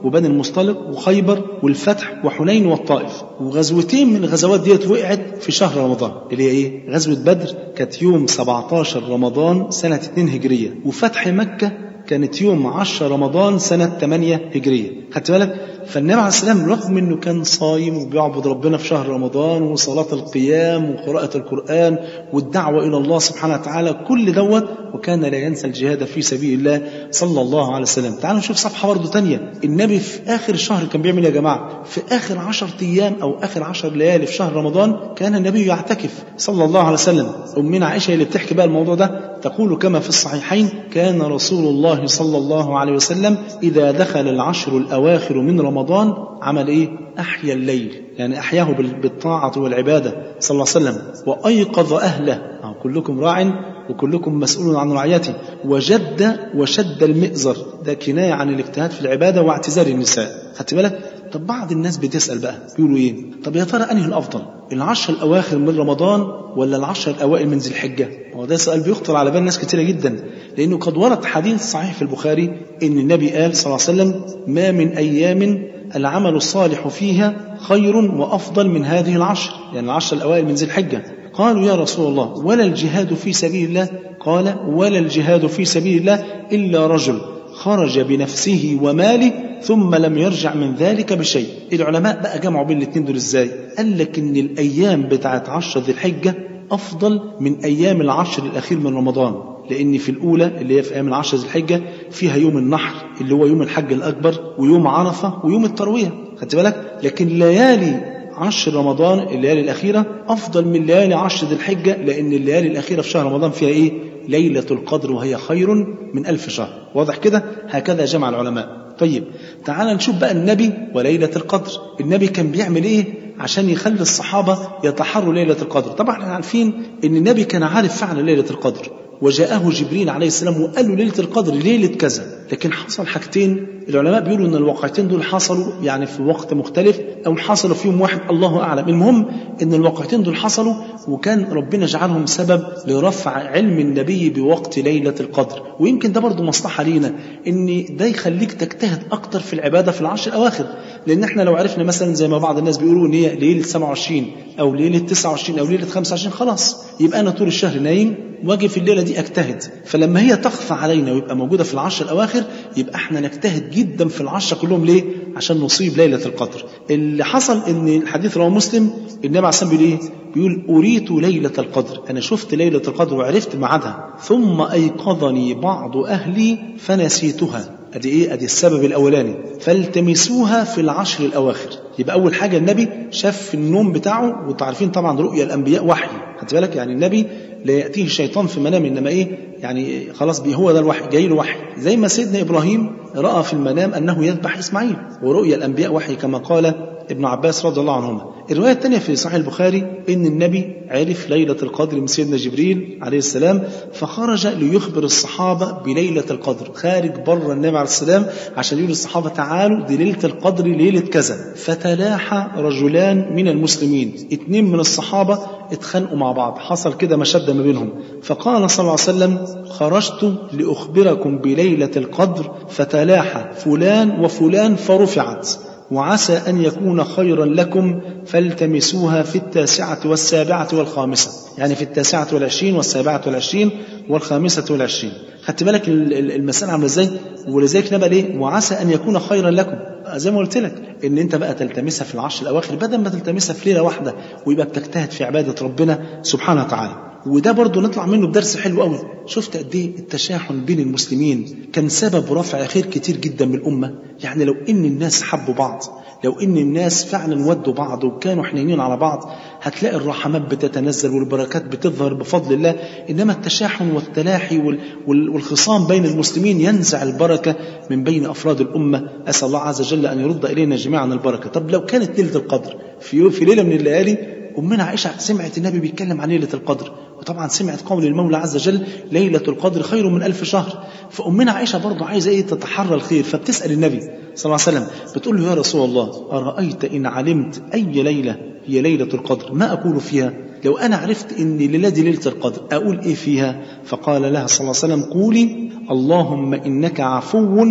وبني المصطلق وخيبر والفتح وحنين والطائف وغزوتين من الغزوات ديت وقعت في شهر رمضان اللي هي ايه غزوة بدر كانت يوم 17 رمضان سنة 2 هجرية وفتح مكة كانت يوم 10 رمضان سنة 8 هجرية خدت بالك فالنبي عليه السلام رغم انه كان صايم وبيعبد ربنا في شهر رمضان وصلاة القيام وقراءة القرآن والدعوة إلى الله سبحانه وتعالى كل دوت وكان لا ينسى الجهاد في سبيل الله صلى الله عليه وسلم تعالوا نشوف صفحة برضه تانية النبي في آخر الشهر كان بيعمل يا جماعة في آخر عشر أيام أو آخر عشر ليالي في شهر رمضان كان النبي يعتكف صلى الله عليه وسلم أمنا عائشة اللي بتحكي بقى الموضوع ده تقول كما في الصحيحين كان رسول الله صلى الله عليه وسلم إذا دخل العشر الأواخر من رمضان عمل إيه؟ أحيا الليل يعني أحياه بالطاعة والعبادة صلى الله عليه وسلم وأيقظ أهله كلكم راع وكلكم مسؤول عن رعيته وجد وشد المئزر ده كناية عن الاجتهاد في العبادة واعتزال النساء خدت بالك طب بعض الناس بتسأل بقى بيقولوا ايه طب يا ترى انهي الافضل العشر الاواخر من رمضان ولا العشر الاوائل من ذي الحجة هو ده سؤال بيخطر على بال ناس كتيرة جدا لانه قد ورد حديث صحيح في البخاري ان النبي قال صلى الله عليه وسلم ما من ايام العمل الصالح فيها خير وافضل من هذه العشر يعني العشر الاوائل من ذي الحجة قالوا يا رسول الله ولا الجهاد في سبيل الله قال ولا الجهاد في سبيل الله إلا رجل خرج بنفسه وماله ثم لم يرجع من ذلك بشيء العلماء بقى جمعوا بين الاثنين دول ازاي قال لك ان الايام بتاعت عشر ذي الحجة افضل من ايام العشر الاخير من رمضان لان في الاولى اللي هي في ايام العشر ذي الحجة فيها يوم النحر اللي هو يوم الحج الاكبر ويوم عرفة ويوم التروية خدت بالك لكن ليالي عشر رمضان الليالي الأخيرة أفضل من ليالي عشر ذي الحجة لأن الليالي الأخيرة في شهر رمضان فيها إيه؟ ليلة القدر وهي خير من ألف شهر واضح كده؟ هكذا جمع العلماء طيب تعال نشوف بقى النبي وليلة القدر النبي كان بيعمل إيه عشان يخلي الصحابة يتحروا ليلة القدر طبعا احنا عارفين ان النبي كان عارف فعلا ليلة القدر وجاءه جبريل عليه السلام وقال له ليلة القدر ليلة كذا لكن حصل حاجتين العلماء بيقولوا ان الواقعتين دول حصلوا يعني في وقت مختلف او حصلوا في يوم واحد الله اعلم المهم ان الواقعتين دول حصلوا وكان ربنا جعلهم سبب لرفع علم النبي بوقت ليلة القدر ويمكن ده برضه مصلحة لينا ان ده يخليك تجتهد اكتر في العبادة في العشر الاواخر لان احنا لو عرفنا مثلا زي ما بعض الناس بيقولوا ان هي ليلة 27 او ليلة 29 او ليلة 25 خلاص يبقى انا طول الشهر نايم واجي في الليله دي اجتهد فلما هي تخفى علينا ويبقى موجوده في العشر الاواخر يبقى احنا نجتهد جدا في العشر كلهم ليه عشان نصيب ليله القدر اللي حصل ان الحديث رواه مسلم النبي عليه الصلاه بيقول ايه بيقول اريت ليله القدر انا شفت ليله القدر وعرفت ميعادها ثم ايقظني بعض اهلي فنسيتها ادي ايه ادي السبب الاولاني فالتمسوها في العشر الاواخر يبقى اول حاجه النبي شاف في النوم بتاعه وانتوا عارفين طبعا رؤيا الانبياء وحي خدت بالك يعني النبي لا ياتيه الشيطان في منام انما ايه يعني خلاص بي هو ده الوحي جاي له وحي زي ما سيدنا ابراهيم راى في المنام انه يذبح اسماعيل ورؤيا الانبياء وحي كما قال ابن عباس رضي الله عنهما الرواية الثانية في صحيح البخاري إن النبي عرف ليلة القدر من سيدنا جبريل عليه السلام فخرج ليخبر الصحابة بليلة القدر خارج بره النبي عليه السلام عشان يقول للصحابة تعالوا دي ليلة القدر ليلة كذا فتلاحى رجلان من المسلمين اتنين من الصحابة اتخانقوا مع بعض حصل كده مشدة ما بينهم فقال صلى الله عليه وسلم خرجت لأخبركم بليلة القدر فتلاحى فلان وفلان فرفعت وعسى أن يكون خيرا لكم فالتمسوها في التاسعة والسابعة والخامسة يعني في التاسعة والعشرين والسابعة والعشرين والخامسة والعشرين خدت بالك المسألة عاملة ازاي ولذلك نبقى ليه وعسى أن يكون خيرا لكم زي ما قلت لك ان انت بقى تلتمسها في العشر الاواخر بدل ما تلتمسها في ليله واحده ويبقى بتجتهد في عباده ربنا سبحانه وتعالى وده برضه نطلع منه بدرس حلو قوي شفت قد ايه التشاحن بين المسلمين كان سبب رفع خير كتير جدا من الامه يعني لو ان الناس حبوا بعض لو ان الناس فعلا ودوا بعض وكانوا حنينين على بعض هتلاقي الرحمات بتتنزل والبركات بتظهر بفضل الله انما التشاحن والتلاحي والخصام بين المسلمين ينزع البركه من بين افراد الامه اسال الله عز وجل ان يرد الينا جميعا البركه طب لو كانت ليله القدر في في ليله من الليالي أمنا عائشة سمعت النبي بيتكلم عن ليلة القدر وطبعا سمعت قول المولى عز وجل ليلة القدر خير من ألف شهر فأمنا عائشة برضه عايزة إيه تتحرى الخير فبتسأل النبي صلى الله عليه وسلم بتقول له يا رسول الله أرأيت إن علمت أي ليلة هي ليلة القدر ما أقول فيها لو أنا عرفت إن الليلة دي ليلة القدر أقول إيه فيها فقال لها صلى الله عليه وسلم قولي اللهم إنك عفو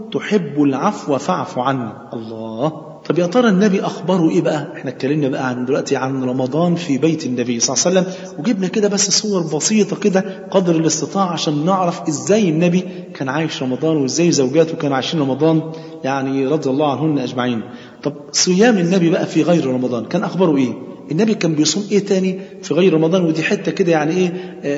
تحب العفو فاعف عني الله طب يا ترى النبي اخباره ايه بقى احنا اتكلمنا بقى عن دلوقتي عن رمضان في بيت النبي صلى الله عليه وسلم وجبنا كده بس صور بسيطه كده قدر الاستطاعه عشان نعرف ازاي النبي كان عايش رمضان وازاي زوجاته كانوا عايشين رمضان يعني رضي الله عنهن اجمعين طب صيام النبي بقى في غير رمضان كان اخباره ايه النبي كان بيصوم ايه تاني في غير رمضان ودي حته كده يعني ايه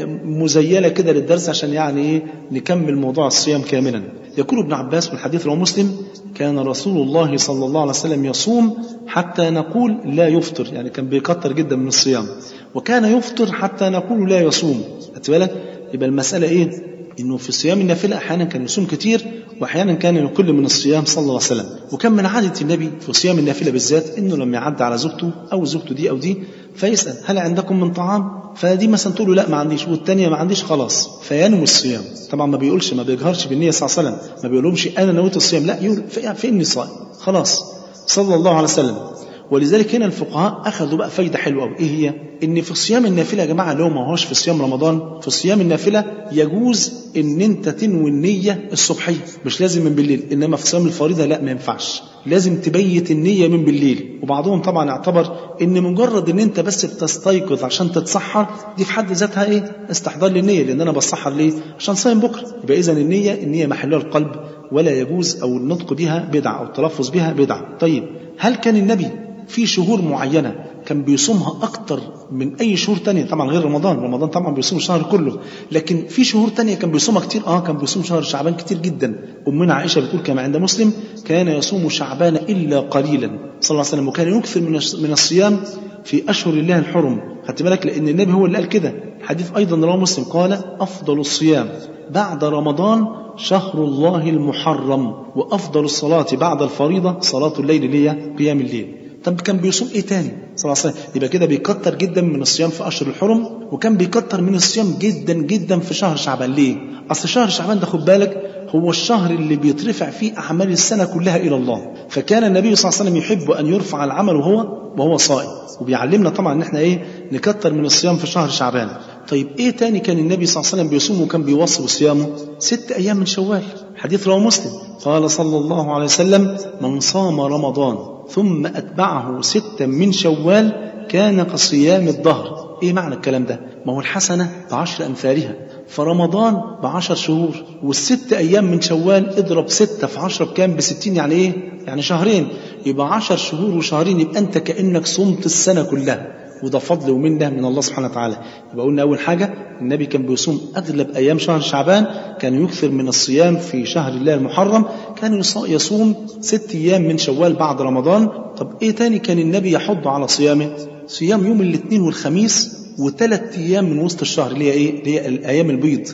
مزيله كده للدرس عشان يعني ايه نكمل موضوع الصيام كاملا يقول ابن عباس في الحديث رواه مسلم كان رسول الله صلى الله عليه وسلم يصوم حتى نقول لا يفطر يعني كان بيكتر جدا من الصيام وكان يفطر حتى نقول لا يصوم خدت بالك يبقى المساله ايه انه في صيام النافله احيانا كان يصوم كتير واحيانا كان يقل من الصيام صلى الله عليه وسلم وكان من عاده النبي في صيام النافله بالذات انه لما يعدي على زوجته او زوجته دي او دي فيسال هل عندكم من طعام فدي مثلا تقول له لا ما عنديش والثانيه ما عنديش خلاص فينوي الصيام طبعا ما بيقولش ما بيجهرش بالنيه صلى الله عليه وسلم ما بيقولهمش انا نويت الصيام لا يقول فاني صائم خلاص صلى الله عليه وسلم ولذلك هنا الفقهاء اخذوا بقى فايده حلوه قوي ايه هي ان في صيام النافله يا جماعه لو ما هوش في صيام رمضان في صيام النافله يجوز ان انت تنوي النيه الصبحيه مش لازم من بالليل انما في صيام الفريضه لا ما ينفعش لازم تبيت النيه من بالليل وبعضهم طبعا اعتبر ان مجرد ان انت بس بتستيقظ عشان تتسحر دي في حد ذاتها ايه استحضار للنيه لان انا بتسحر ليه عشان صايم بكره يبقى اذا النيه النيه محلها القلب ولا يجوز او النطق بها بدعه او التلفظ بها بدعه طيب هل كان النبي في شهور معينة كان بيصومها أكتر من أي شهور تانية طبعا غير رمضان رمضان طبعا بيصوم الشهر كله لكن في شهور تانية كان بيصومها كتير آه كان بيصوم شهر شعبان كتير جدا أمنا عائشة بتقول كما عند مسلم كان يصوم شعبان إلا قليلا صلى الله عليه وسلم وكان يكثر من من الصيام في أشهر الله الحرم خدت بالك لأن النبي هو اللي قال كده حديث أيضا رواه مسلم قال أفضل الصيام بعد رمضان شهر الله المحرم وأفضل الصلاة بعد الفريضة صلاة الليل اللي هي قيام الليل طب كان بيصوم ايه تاني صلى الله عليه وسلم يبقى كده بيكتر جدا من الصيام في اشهر الحرم وكان بيكتر من الصيام جدا جدا في شهر شعبان ليه اصل شهر شعبان ده خد بالك هو الشهر اللي بيترفع فيه اعمال السنه كلها الى الله فكان النبي صلى الله عليه وسلم يحب ان يرفع العمل وهو وهو صائم وبيعلمنا طبعا ان احنا ايه نكتر من الصيام في شهر شعبان طيب ايه تاني كان النبي صلى الله عليه وسلم بيصوم وكان بيوصي بصيامه ست ايام من شوال حديث رواه مسلم قال صلى الله عليه وسلم من صام رمضان ثم أتبعه ستا من شوال كان كصيام الدهر إيه معنى الكلام ده؟ ما هو الحسنة بعشر أمثالها فرمضان بعشر شهور والست أيام من شوال اضرب ستة في عشرة بكام بستين يعني إيه؟ يعني شهرين يبقى عشر شهور وشهرين يبقى أنت كأنك صمت السنة كلها وده فضل ومنه من الله سبحانه وتعالى يبقى قلنا أول حاجة النبي كان بيصوم أغلب أيام شهر شعبان كان يكثر من الصيام في شهر الله المحرم كان يصوم ست أيام من شوال بعد رمضان طب إيه تاني كان النبي يحض على صيامه صيام يوم الاثنين والخميس وثلاث أيام من وسط الشهر اللي هي إيه اللي هي الأيام البيض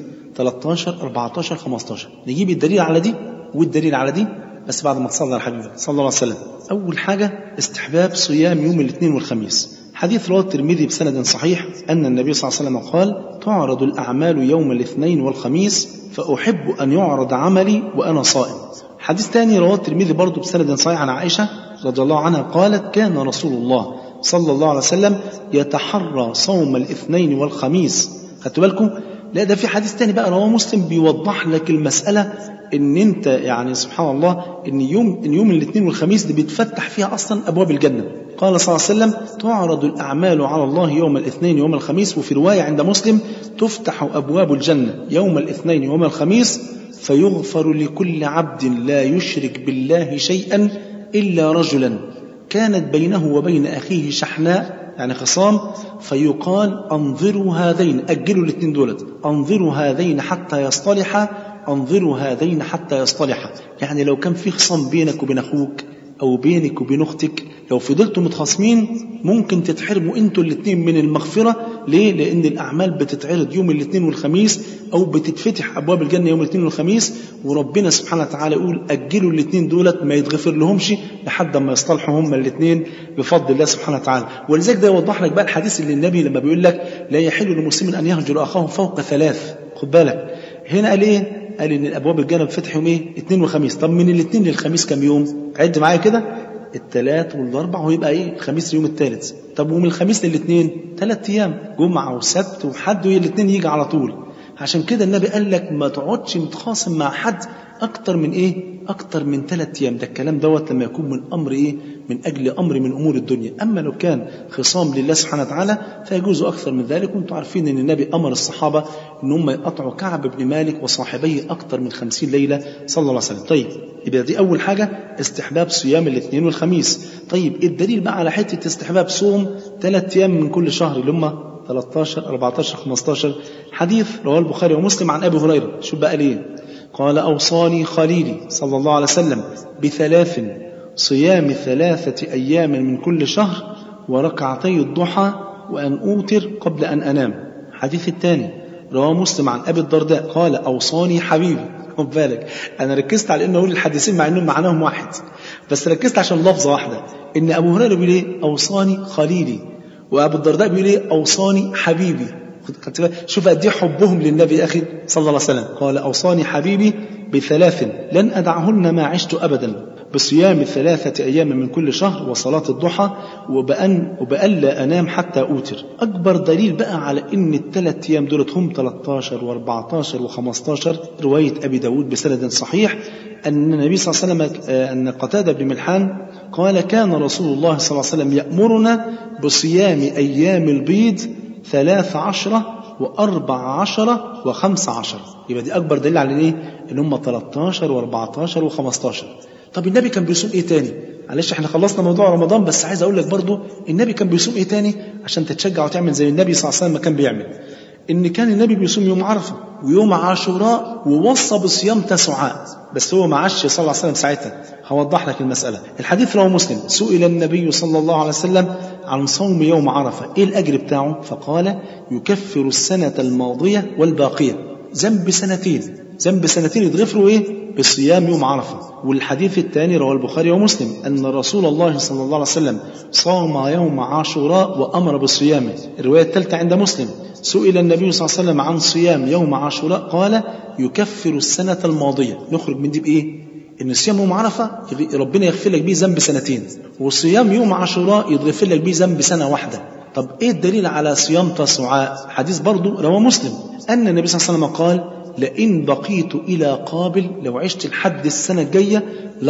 13 14 15 نجيب الدليل على دي والدليل على دي بس بعد ما تصلى على حبيبك صلى الله عليه وسلم أول حاجة استحباب صيام يوم الاثنين والخميس حديث رواه الترمذي بسند صحيح أن النبي صلى الله عليه وسلم قال تعرض الأعمال يوم الاثنين والخميس فأحب أن يعرض عملي وأنا صائم حديث ثاني رواه الترمذي برضه بسند صحيح عن عائشة رضي الله عنها قالت كان رسول الله صلى الله عليه وسلم يتحرى صوم الاثنين والخميس خدتوا بالكم لا ده في حديث تاني بقى رواه مسلم بيوضح لك المسألة ان انت يعني سبحان الله ان يوم ان يوم الاثنين والخميس دي بيتفتح فيها اصلا ابواب الجنه قال صلى الله عليه وسلم تعرض الاعمال على الله يوم الاثنين يوم الخميس وفي روايه عند مسلم تفتح ابواب الجنه يوم الاثنين يوم الخميس فيغفر لكل عبد لا يشرك بالله شيئا الا رجلا كانت بينه وبين اخيه شحناء يعني خصام فيقال انظروا هذين اجلوا الاثنين دولت انظروا هذين حتى يصطلحا انظروا هذين حتى يصطلحا يعني لو كان في خصام بينك وبين اخوك او بينك وبين اختك لو فضلتوا متخاصمين ممكن تتحرموا انتوا الاثنين من المغفره ليه لان الاعمال بتتعرض يوم الاثنين والخميس او بتتفتح ابواب الجنه يوم الاثنين والخميس وربنا سبحانه وتعالى يقول اجلوا الاثنين دولت ما يتغفر لهمش لحد ما يصطلحوا هما الاثنين بفضل الله سبحانه وتعالى ولذلك ده يوضح لك بقى الحديث اللي النبي لما بيقول لك لا يحل لمسلم ان يهجر اخاه فوق ثلاث خد بالك هنا قال ايه قال ان الابواب الجنه بتفتح يوم ايه اثنين وخميس طب من الاثنين للخميس كام يوم عد معايا كده الثلاث والاربع ويبقى ايه الخميس اليوم الثالث طب ومن الخميس للاثنين ثلاث ايام جمعه وسبت وحد والاثنين يجي على طول عشان كده النبي قال لك ما تقعدش متخاصم مع حد اكتر من ايه أكتر من ثلاث أيام ده الكلام دوت لما يكون من أمر إيه من أجل أمر من أمور الدنيا أما لو كان خصام لله سبحانه وتعالى فيجوز أكثر من ذلك وأنتم عارفين أن النبي أمر الصحابة أن هم يقطعوا كعب بن مالك وصاحبيه أكثر من خمسين ليلة صلى الله عليه وسلم طيب يبقى دي أول حاجة استحباب صيام الاثنين والخميس طيب الدليل بقى على حتة استحباب صوم ثلاث أيام من كل شهر اللي هم 13 14 15 حديث رواه البخاري ومسلم عن ابي هريره شوف بقى ليه قال اوصاني خليلي صلى الله عليه وسلم بثلاث صيام ثلاثه ايام من كل شهر وركعتي الضحى وان اوتر قبل ان انام الحديث الثاني رواه مسلم عن ابي الدرداء قال اوصاني حبيبي خد بالك انا ركزت على ان اقول الحديثين مع انهم معناهم واحد بس ركزت عشان لفظه واحده ان ابو هريره بيقول ايه اوصاني خليلي وابو الدرداء بيقول ايه اوصاني حبيبي شوف قد ايه حبهم للنبي يا اخي صلى الله عليه وسلم قال اوصاني حبيبي بثلاث لن ادعهن ما عشت ابدا بصيام ثلاثة أيام من كل شهر وصلاة الضحى وبأن وبألا أنام حتى أوتر أكبر دليل بقى على إن الثلاث أيام دولت هم 13 و14 و15 رواية أبي داود بسند صحيح أن النبي صلى الله عليه وسلم أن قتادة بن ملحان قال كان رسول الله صلى الله عليه وسلم يأمرنا بصيام أيام البيض ثلاث عشرة وأربع عشرة وخمس عشرة يبقى دي أكبر دليل على إيه؟ إن هم 13 و14 و15 طب النبي كان بيصوم إيه تاني؟ معلش احنا خلصنا موضوع رمضان بس عايز أقول لك برضو النبي كان بيصوم إيه تاني عشان تتشجع وتعمل زي النبي صلى الله عليه وسلم ما كان بيعمل ان كان النبي بيصوم يوم عرفه ويوم عاشوراء ووصى بصيام تسعاء بس هو ما عاش صلى الله عليه وسلم ساعتها هوضح لك المساله الحديث رواه مسلم سئل النبي صلى الله عليه وسلم عن صوم يوم عرفه ايه الاجر بتاعه فقال يكفر السنه الماضيه والباقيه ذنب سنتين ذنب سنتين يتغفروا ايه بصيام يوم عرفه والحديث الثاني رواه البخاري ومسلم ان رسول الله صلى الله عليه وسلم صام يوم عاشوراء وامر بصيامه الروايه الثالثه عند مسلم سئل النبي صلى الله عليه وسلم عن صيام يوم عاشوراء قال يكفر السنة الماضية نخرج من دي بإيه؟ إن صيام يوم عرفة ربنا يغفر لك بيه ذنب سنتين وصيام يوم عاشوراء يغفر لك بيه ذنب سنة واحدة طب إيه الدليل على صيام تسعاء حديث برضو رواه مسلم أن النبي صلى الله عليه وسلم قال لئن بقيت إلى قابل لو عشت لحد السنة الجاية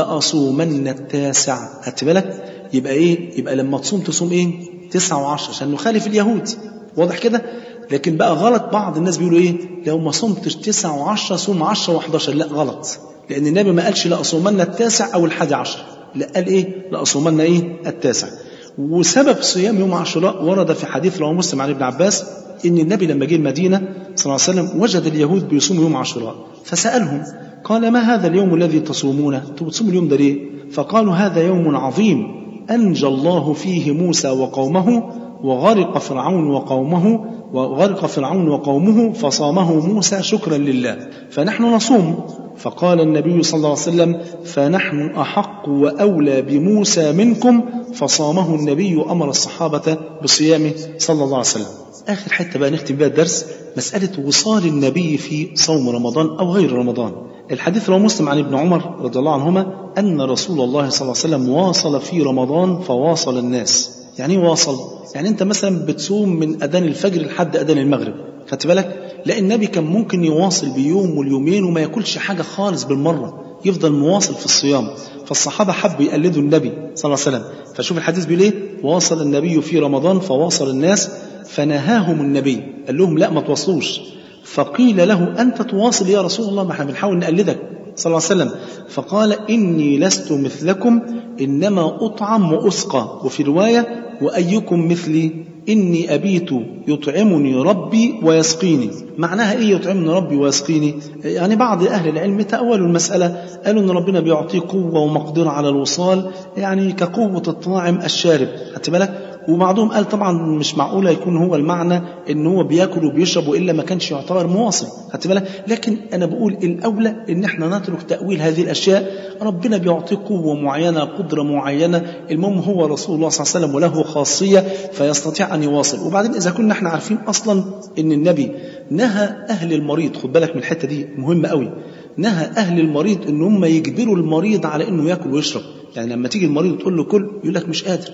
لأصومن التاسع هات بالك يبقى إيه؟ يبقى لما تصوم تصوم إيه؟ تسعة وعشرة عشان نخالف اليهود واضح كده؟ لكن بقى غلط بعض الناس بيقولوا ايه لو ما صمتش تسعة وعشرة صوم عشرة و11 لا غلط لأن النبي ما قالش لأصومن التاسع أو الحادي عشر لا قال ايه لأصومن ايه التاسع وسبب صيام يوم عاشوراء ورد في حديث رواه مسلم عن ابن عباس ان النبي لما جه المدينه صلى الله عليه وسلم وجد اليهود بيصوموا يوم عاشوراء فسالهم قال ما هذا اليوم الذي تصومونه؟ انتم بتصوموا اليوم ده ليه؟ فقالوا هذا يوم عظيم انجى الله فيه موسى وقومه وغرق فرعون وقومه وغرق فرعون وقومه فصامه موسى شكرا لله فنحن نصوم فقال النبي صلى الله عليه وسلم فنحن احق واولى بموسى منكم فصامه النبي امر الصحابه بصيامه صلى الله عليه وسلم اخر حته بقى نختم بها الدرس مساله وصال النبي في صوم رمضان او غير رمضان الحديث رواه مسلم عن ابن عمر رضي الله عنهما ان رسول الله صلى الله عليه وسلم واصل في رمضان فواصل الناس يعني ايه واصل يعني انت مثلا بتصوم من اذان الفجر لحد اذان المغرب خدت بالك لا النبي كان ممكن يواصل بيوم واليومين وما ياكلش حاجه خالص بالمره يفضل مواصل في الصيام فالصحابه حبوا يقلدوا النبي صلى الله عليه وسلم فشوف الحديث بيقول ايه واصل النبي في رمضان فواصل الناس فنهاهم النبي قال لهم لا ما تواصلوش فقيل له انت تواصل يا رسول الله ما احنا بنحاول نقلدك صلى الله عليه وسلم فقال اني لست مثلكم انما اطعم واسقى وفي روايه وايكم مثلي إني أبيت يطعمني ربي ويسقيني معناها إيه يطعمني ربي ويسقيني يعني بعض أهل العلم تأولوا المسألة قالوا أن ربنا بيعطيه قوة ومقدرة على الوصال يعني كقوة الطاعم الشارب خدت بالك وبعضهم قال طبعا مش معقولة يكون هو المعنى ان هو بياكل وبيشرب والا ما كانش يعتبر مواصل خدت بالك لكن انا بقول الاولى ان احنا نترك تاويل هذه الاشياء ربنا بيعطيه قوه معينه قدره معينه المهم هو رسول الله صلى الله عليه وسلم وله خاصيه فيستطيع ان يواصل وبعدين اذا كنا احنا عارفين اصلا ان النبي نهى اهل المريض خد بالك من الحته دي مهمه قوي نهى اهل المريض ان هم يجبروا المريض على انه ياكل ويشرب يعني لما تيجي المريض تقول له كل يقول لك مش قادر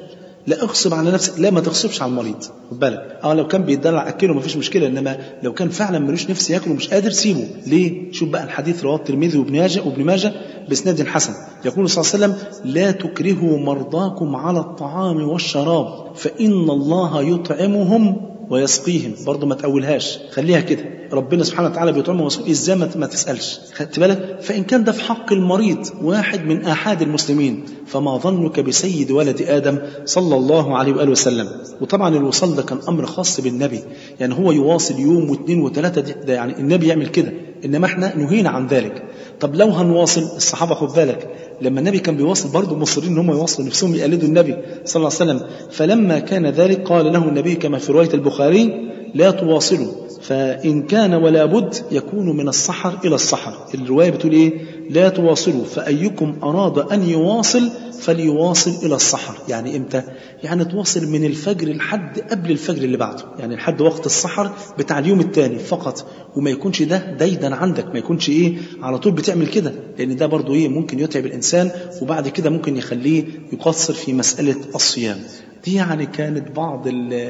لا اغصب على نفسك لا ما تغصبش على المريض خد بالك اه لو كان بيدلع اكله مفيش مشكله انما لو كان فعلا ملوش نفس ياكل ومش قادر سيبه ليه شوف بقى الحديث رواه الترمذي وابن ماجه وابن ماجه باسناد حسن يقول صلى الله عليه وسلم لا تكرهوا مرضاكم على الطعام والشراب فان الله يطعمهم ويسقيهم برضه ما تقولهاش خليها كده ربنا سبحانه وتعالى بيطعمه ويسقيه ازاي ما ما تسالش خدت بالك فان كان ده في حق المريض واحد من احاد المسلمين فما ظنك بسيد ولد ادم صلى الله عليه واله وسلم وطبعا الوصال ده كان امر خاص بالنبي يعني هو يواصل يوم واثنين وثلاثه ده يعني النبي يعمل كده انما احنا نهينا عن ذلك طب لو هنواصل الصحابه خد بالك لما النبي كان بيواصل برضه مصرين ان هم يواصلوا نفسهم يقلدوا النبي صلى الله عليه وسلم فلما كان ذلك قال له النبي كما في روايه البخاري لا تواصلوا فإن كان ولا بد يكون من السحر إلى السحر الرواية بتقول إيه لا تواصلوا فأيكم أراد أن يواصل فليواصل إلى السحر يعني إمتى يعني تواصل من الفجر لحد قبل الفجر اللي بعده يعني لحد وقت السحر بتاع اليوم الثاني فقط وما يكونش ده دايدا عندك ما يكونش إيه على طول بتعمل كده لأن ده برضو إيه ممكن يتعب الإنسان وبعد كده ممكن يخليه يقصر في مسألة الصيام دي يعني كانت بعض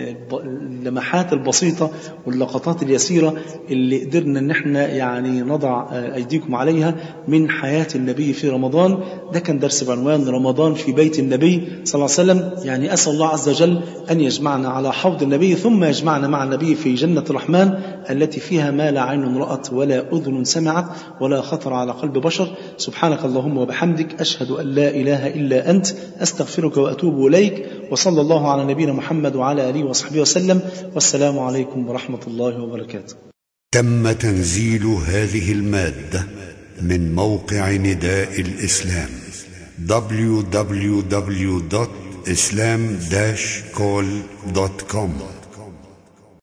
اللمحات البسيطة واللقطات اليسيرة اللي قدرنا ان احنا يعني نضع ايديكم عليها من حياة النبي في رمضان ده كان درس بعنوان رمضان في بيت النبي صلى الله عليه وسلم يعني اسأل الله عز وجل ان يجمعنا على حوض النبي ثم يجمعنا مع النبي في جنة الرحمن التي فيها ما لا عين رأت ولا أذن سمعت ولا خطر على قلب بشر سبحانك اللهم وبحمدك أشهد أن لا إله إلا أنت أستغفرك وأتوب إليك وصلى الله على نبينا محمد وعلى آله وصحبه وسلم والسلام عليكم ورحمة الله وبركاته تم تنزيل هذه المادة من موقع نداء الإسلام www.islam-call.com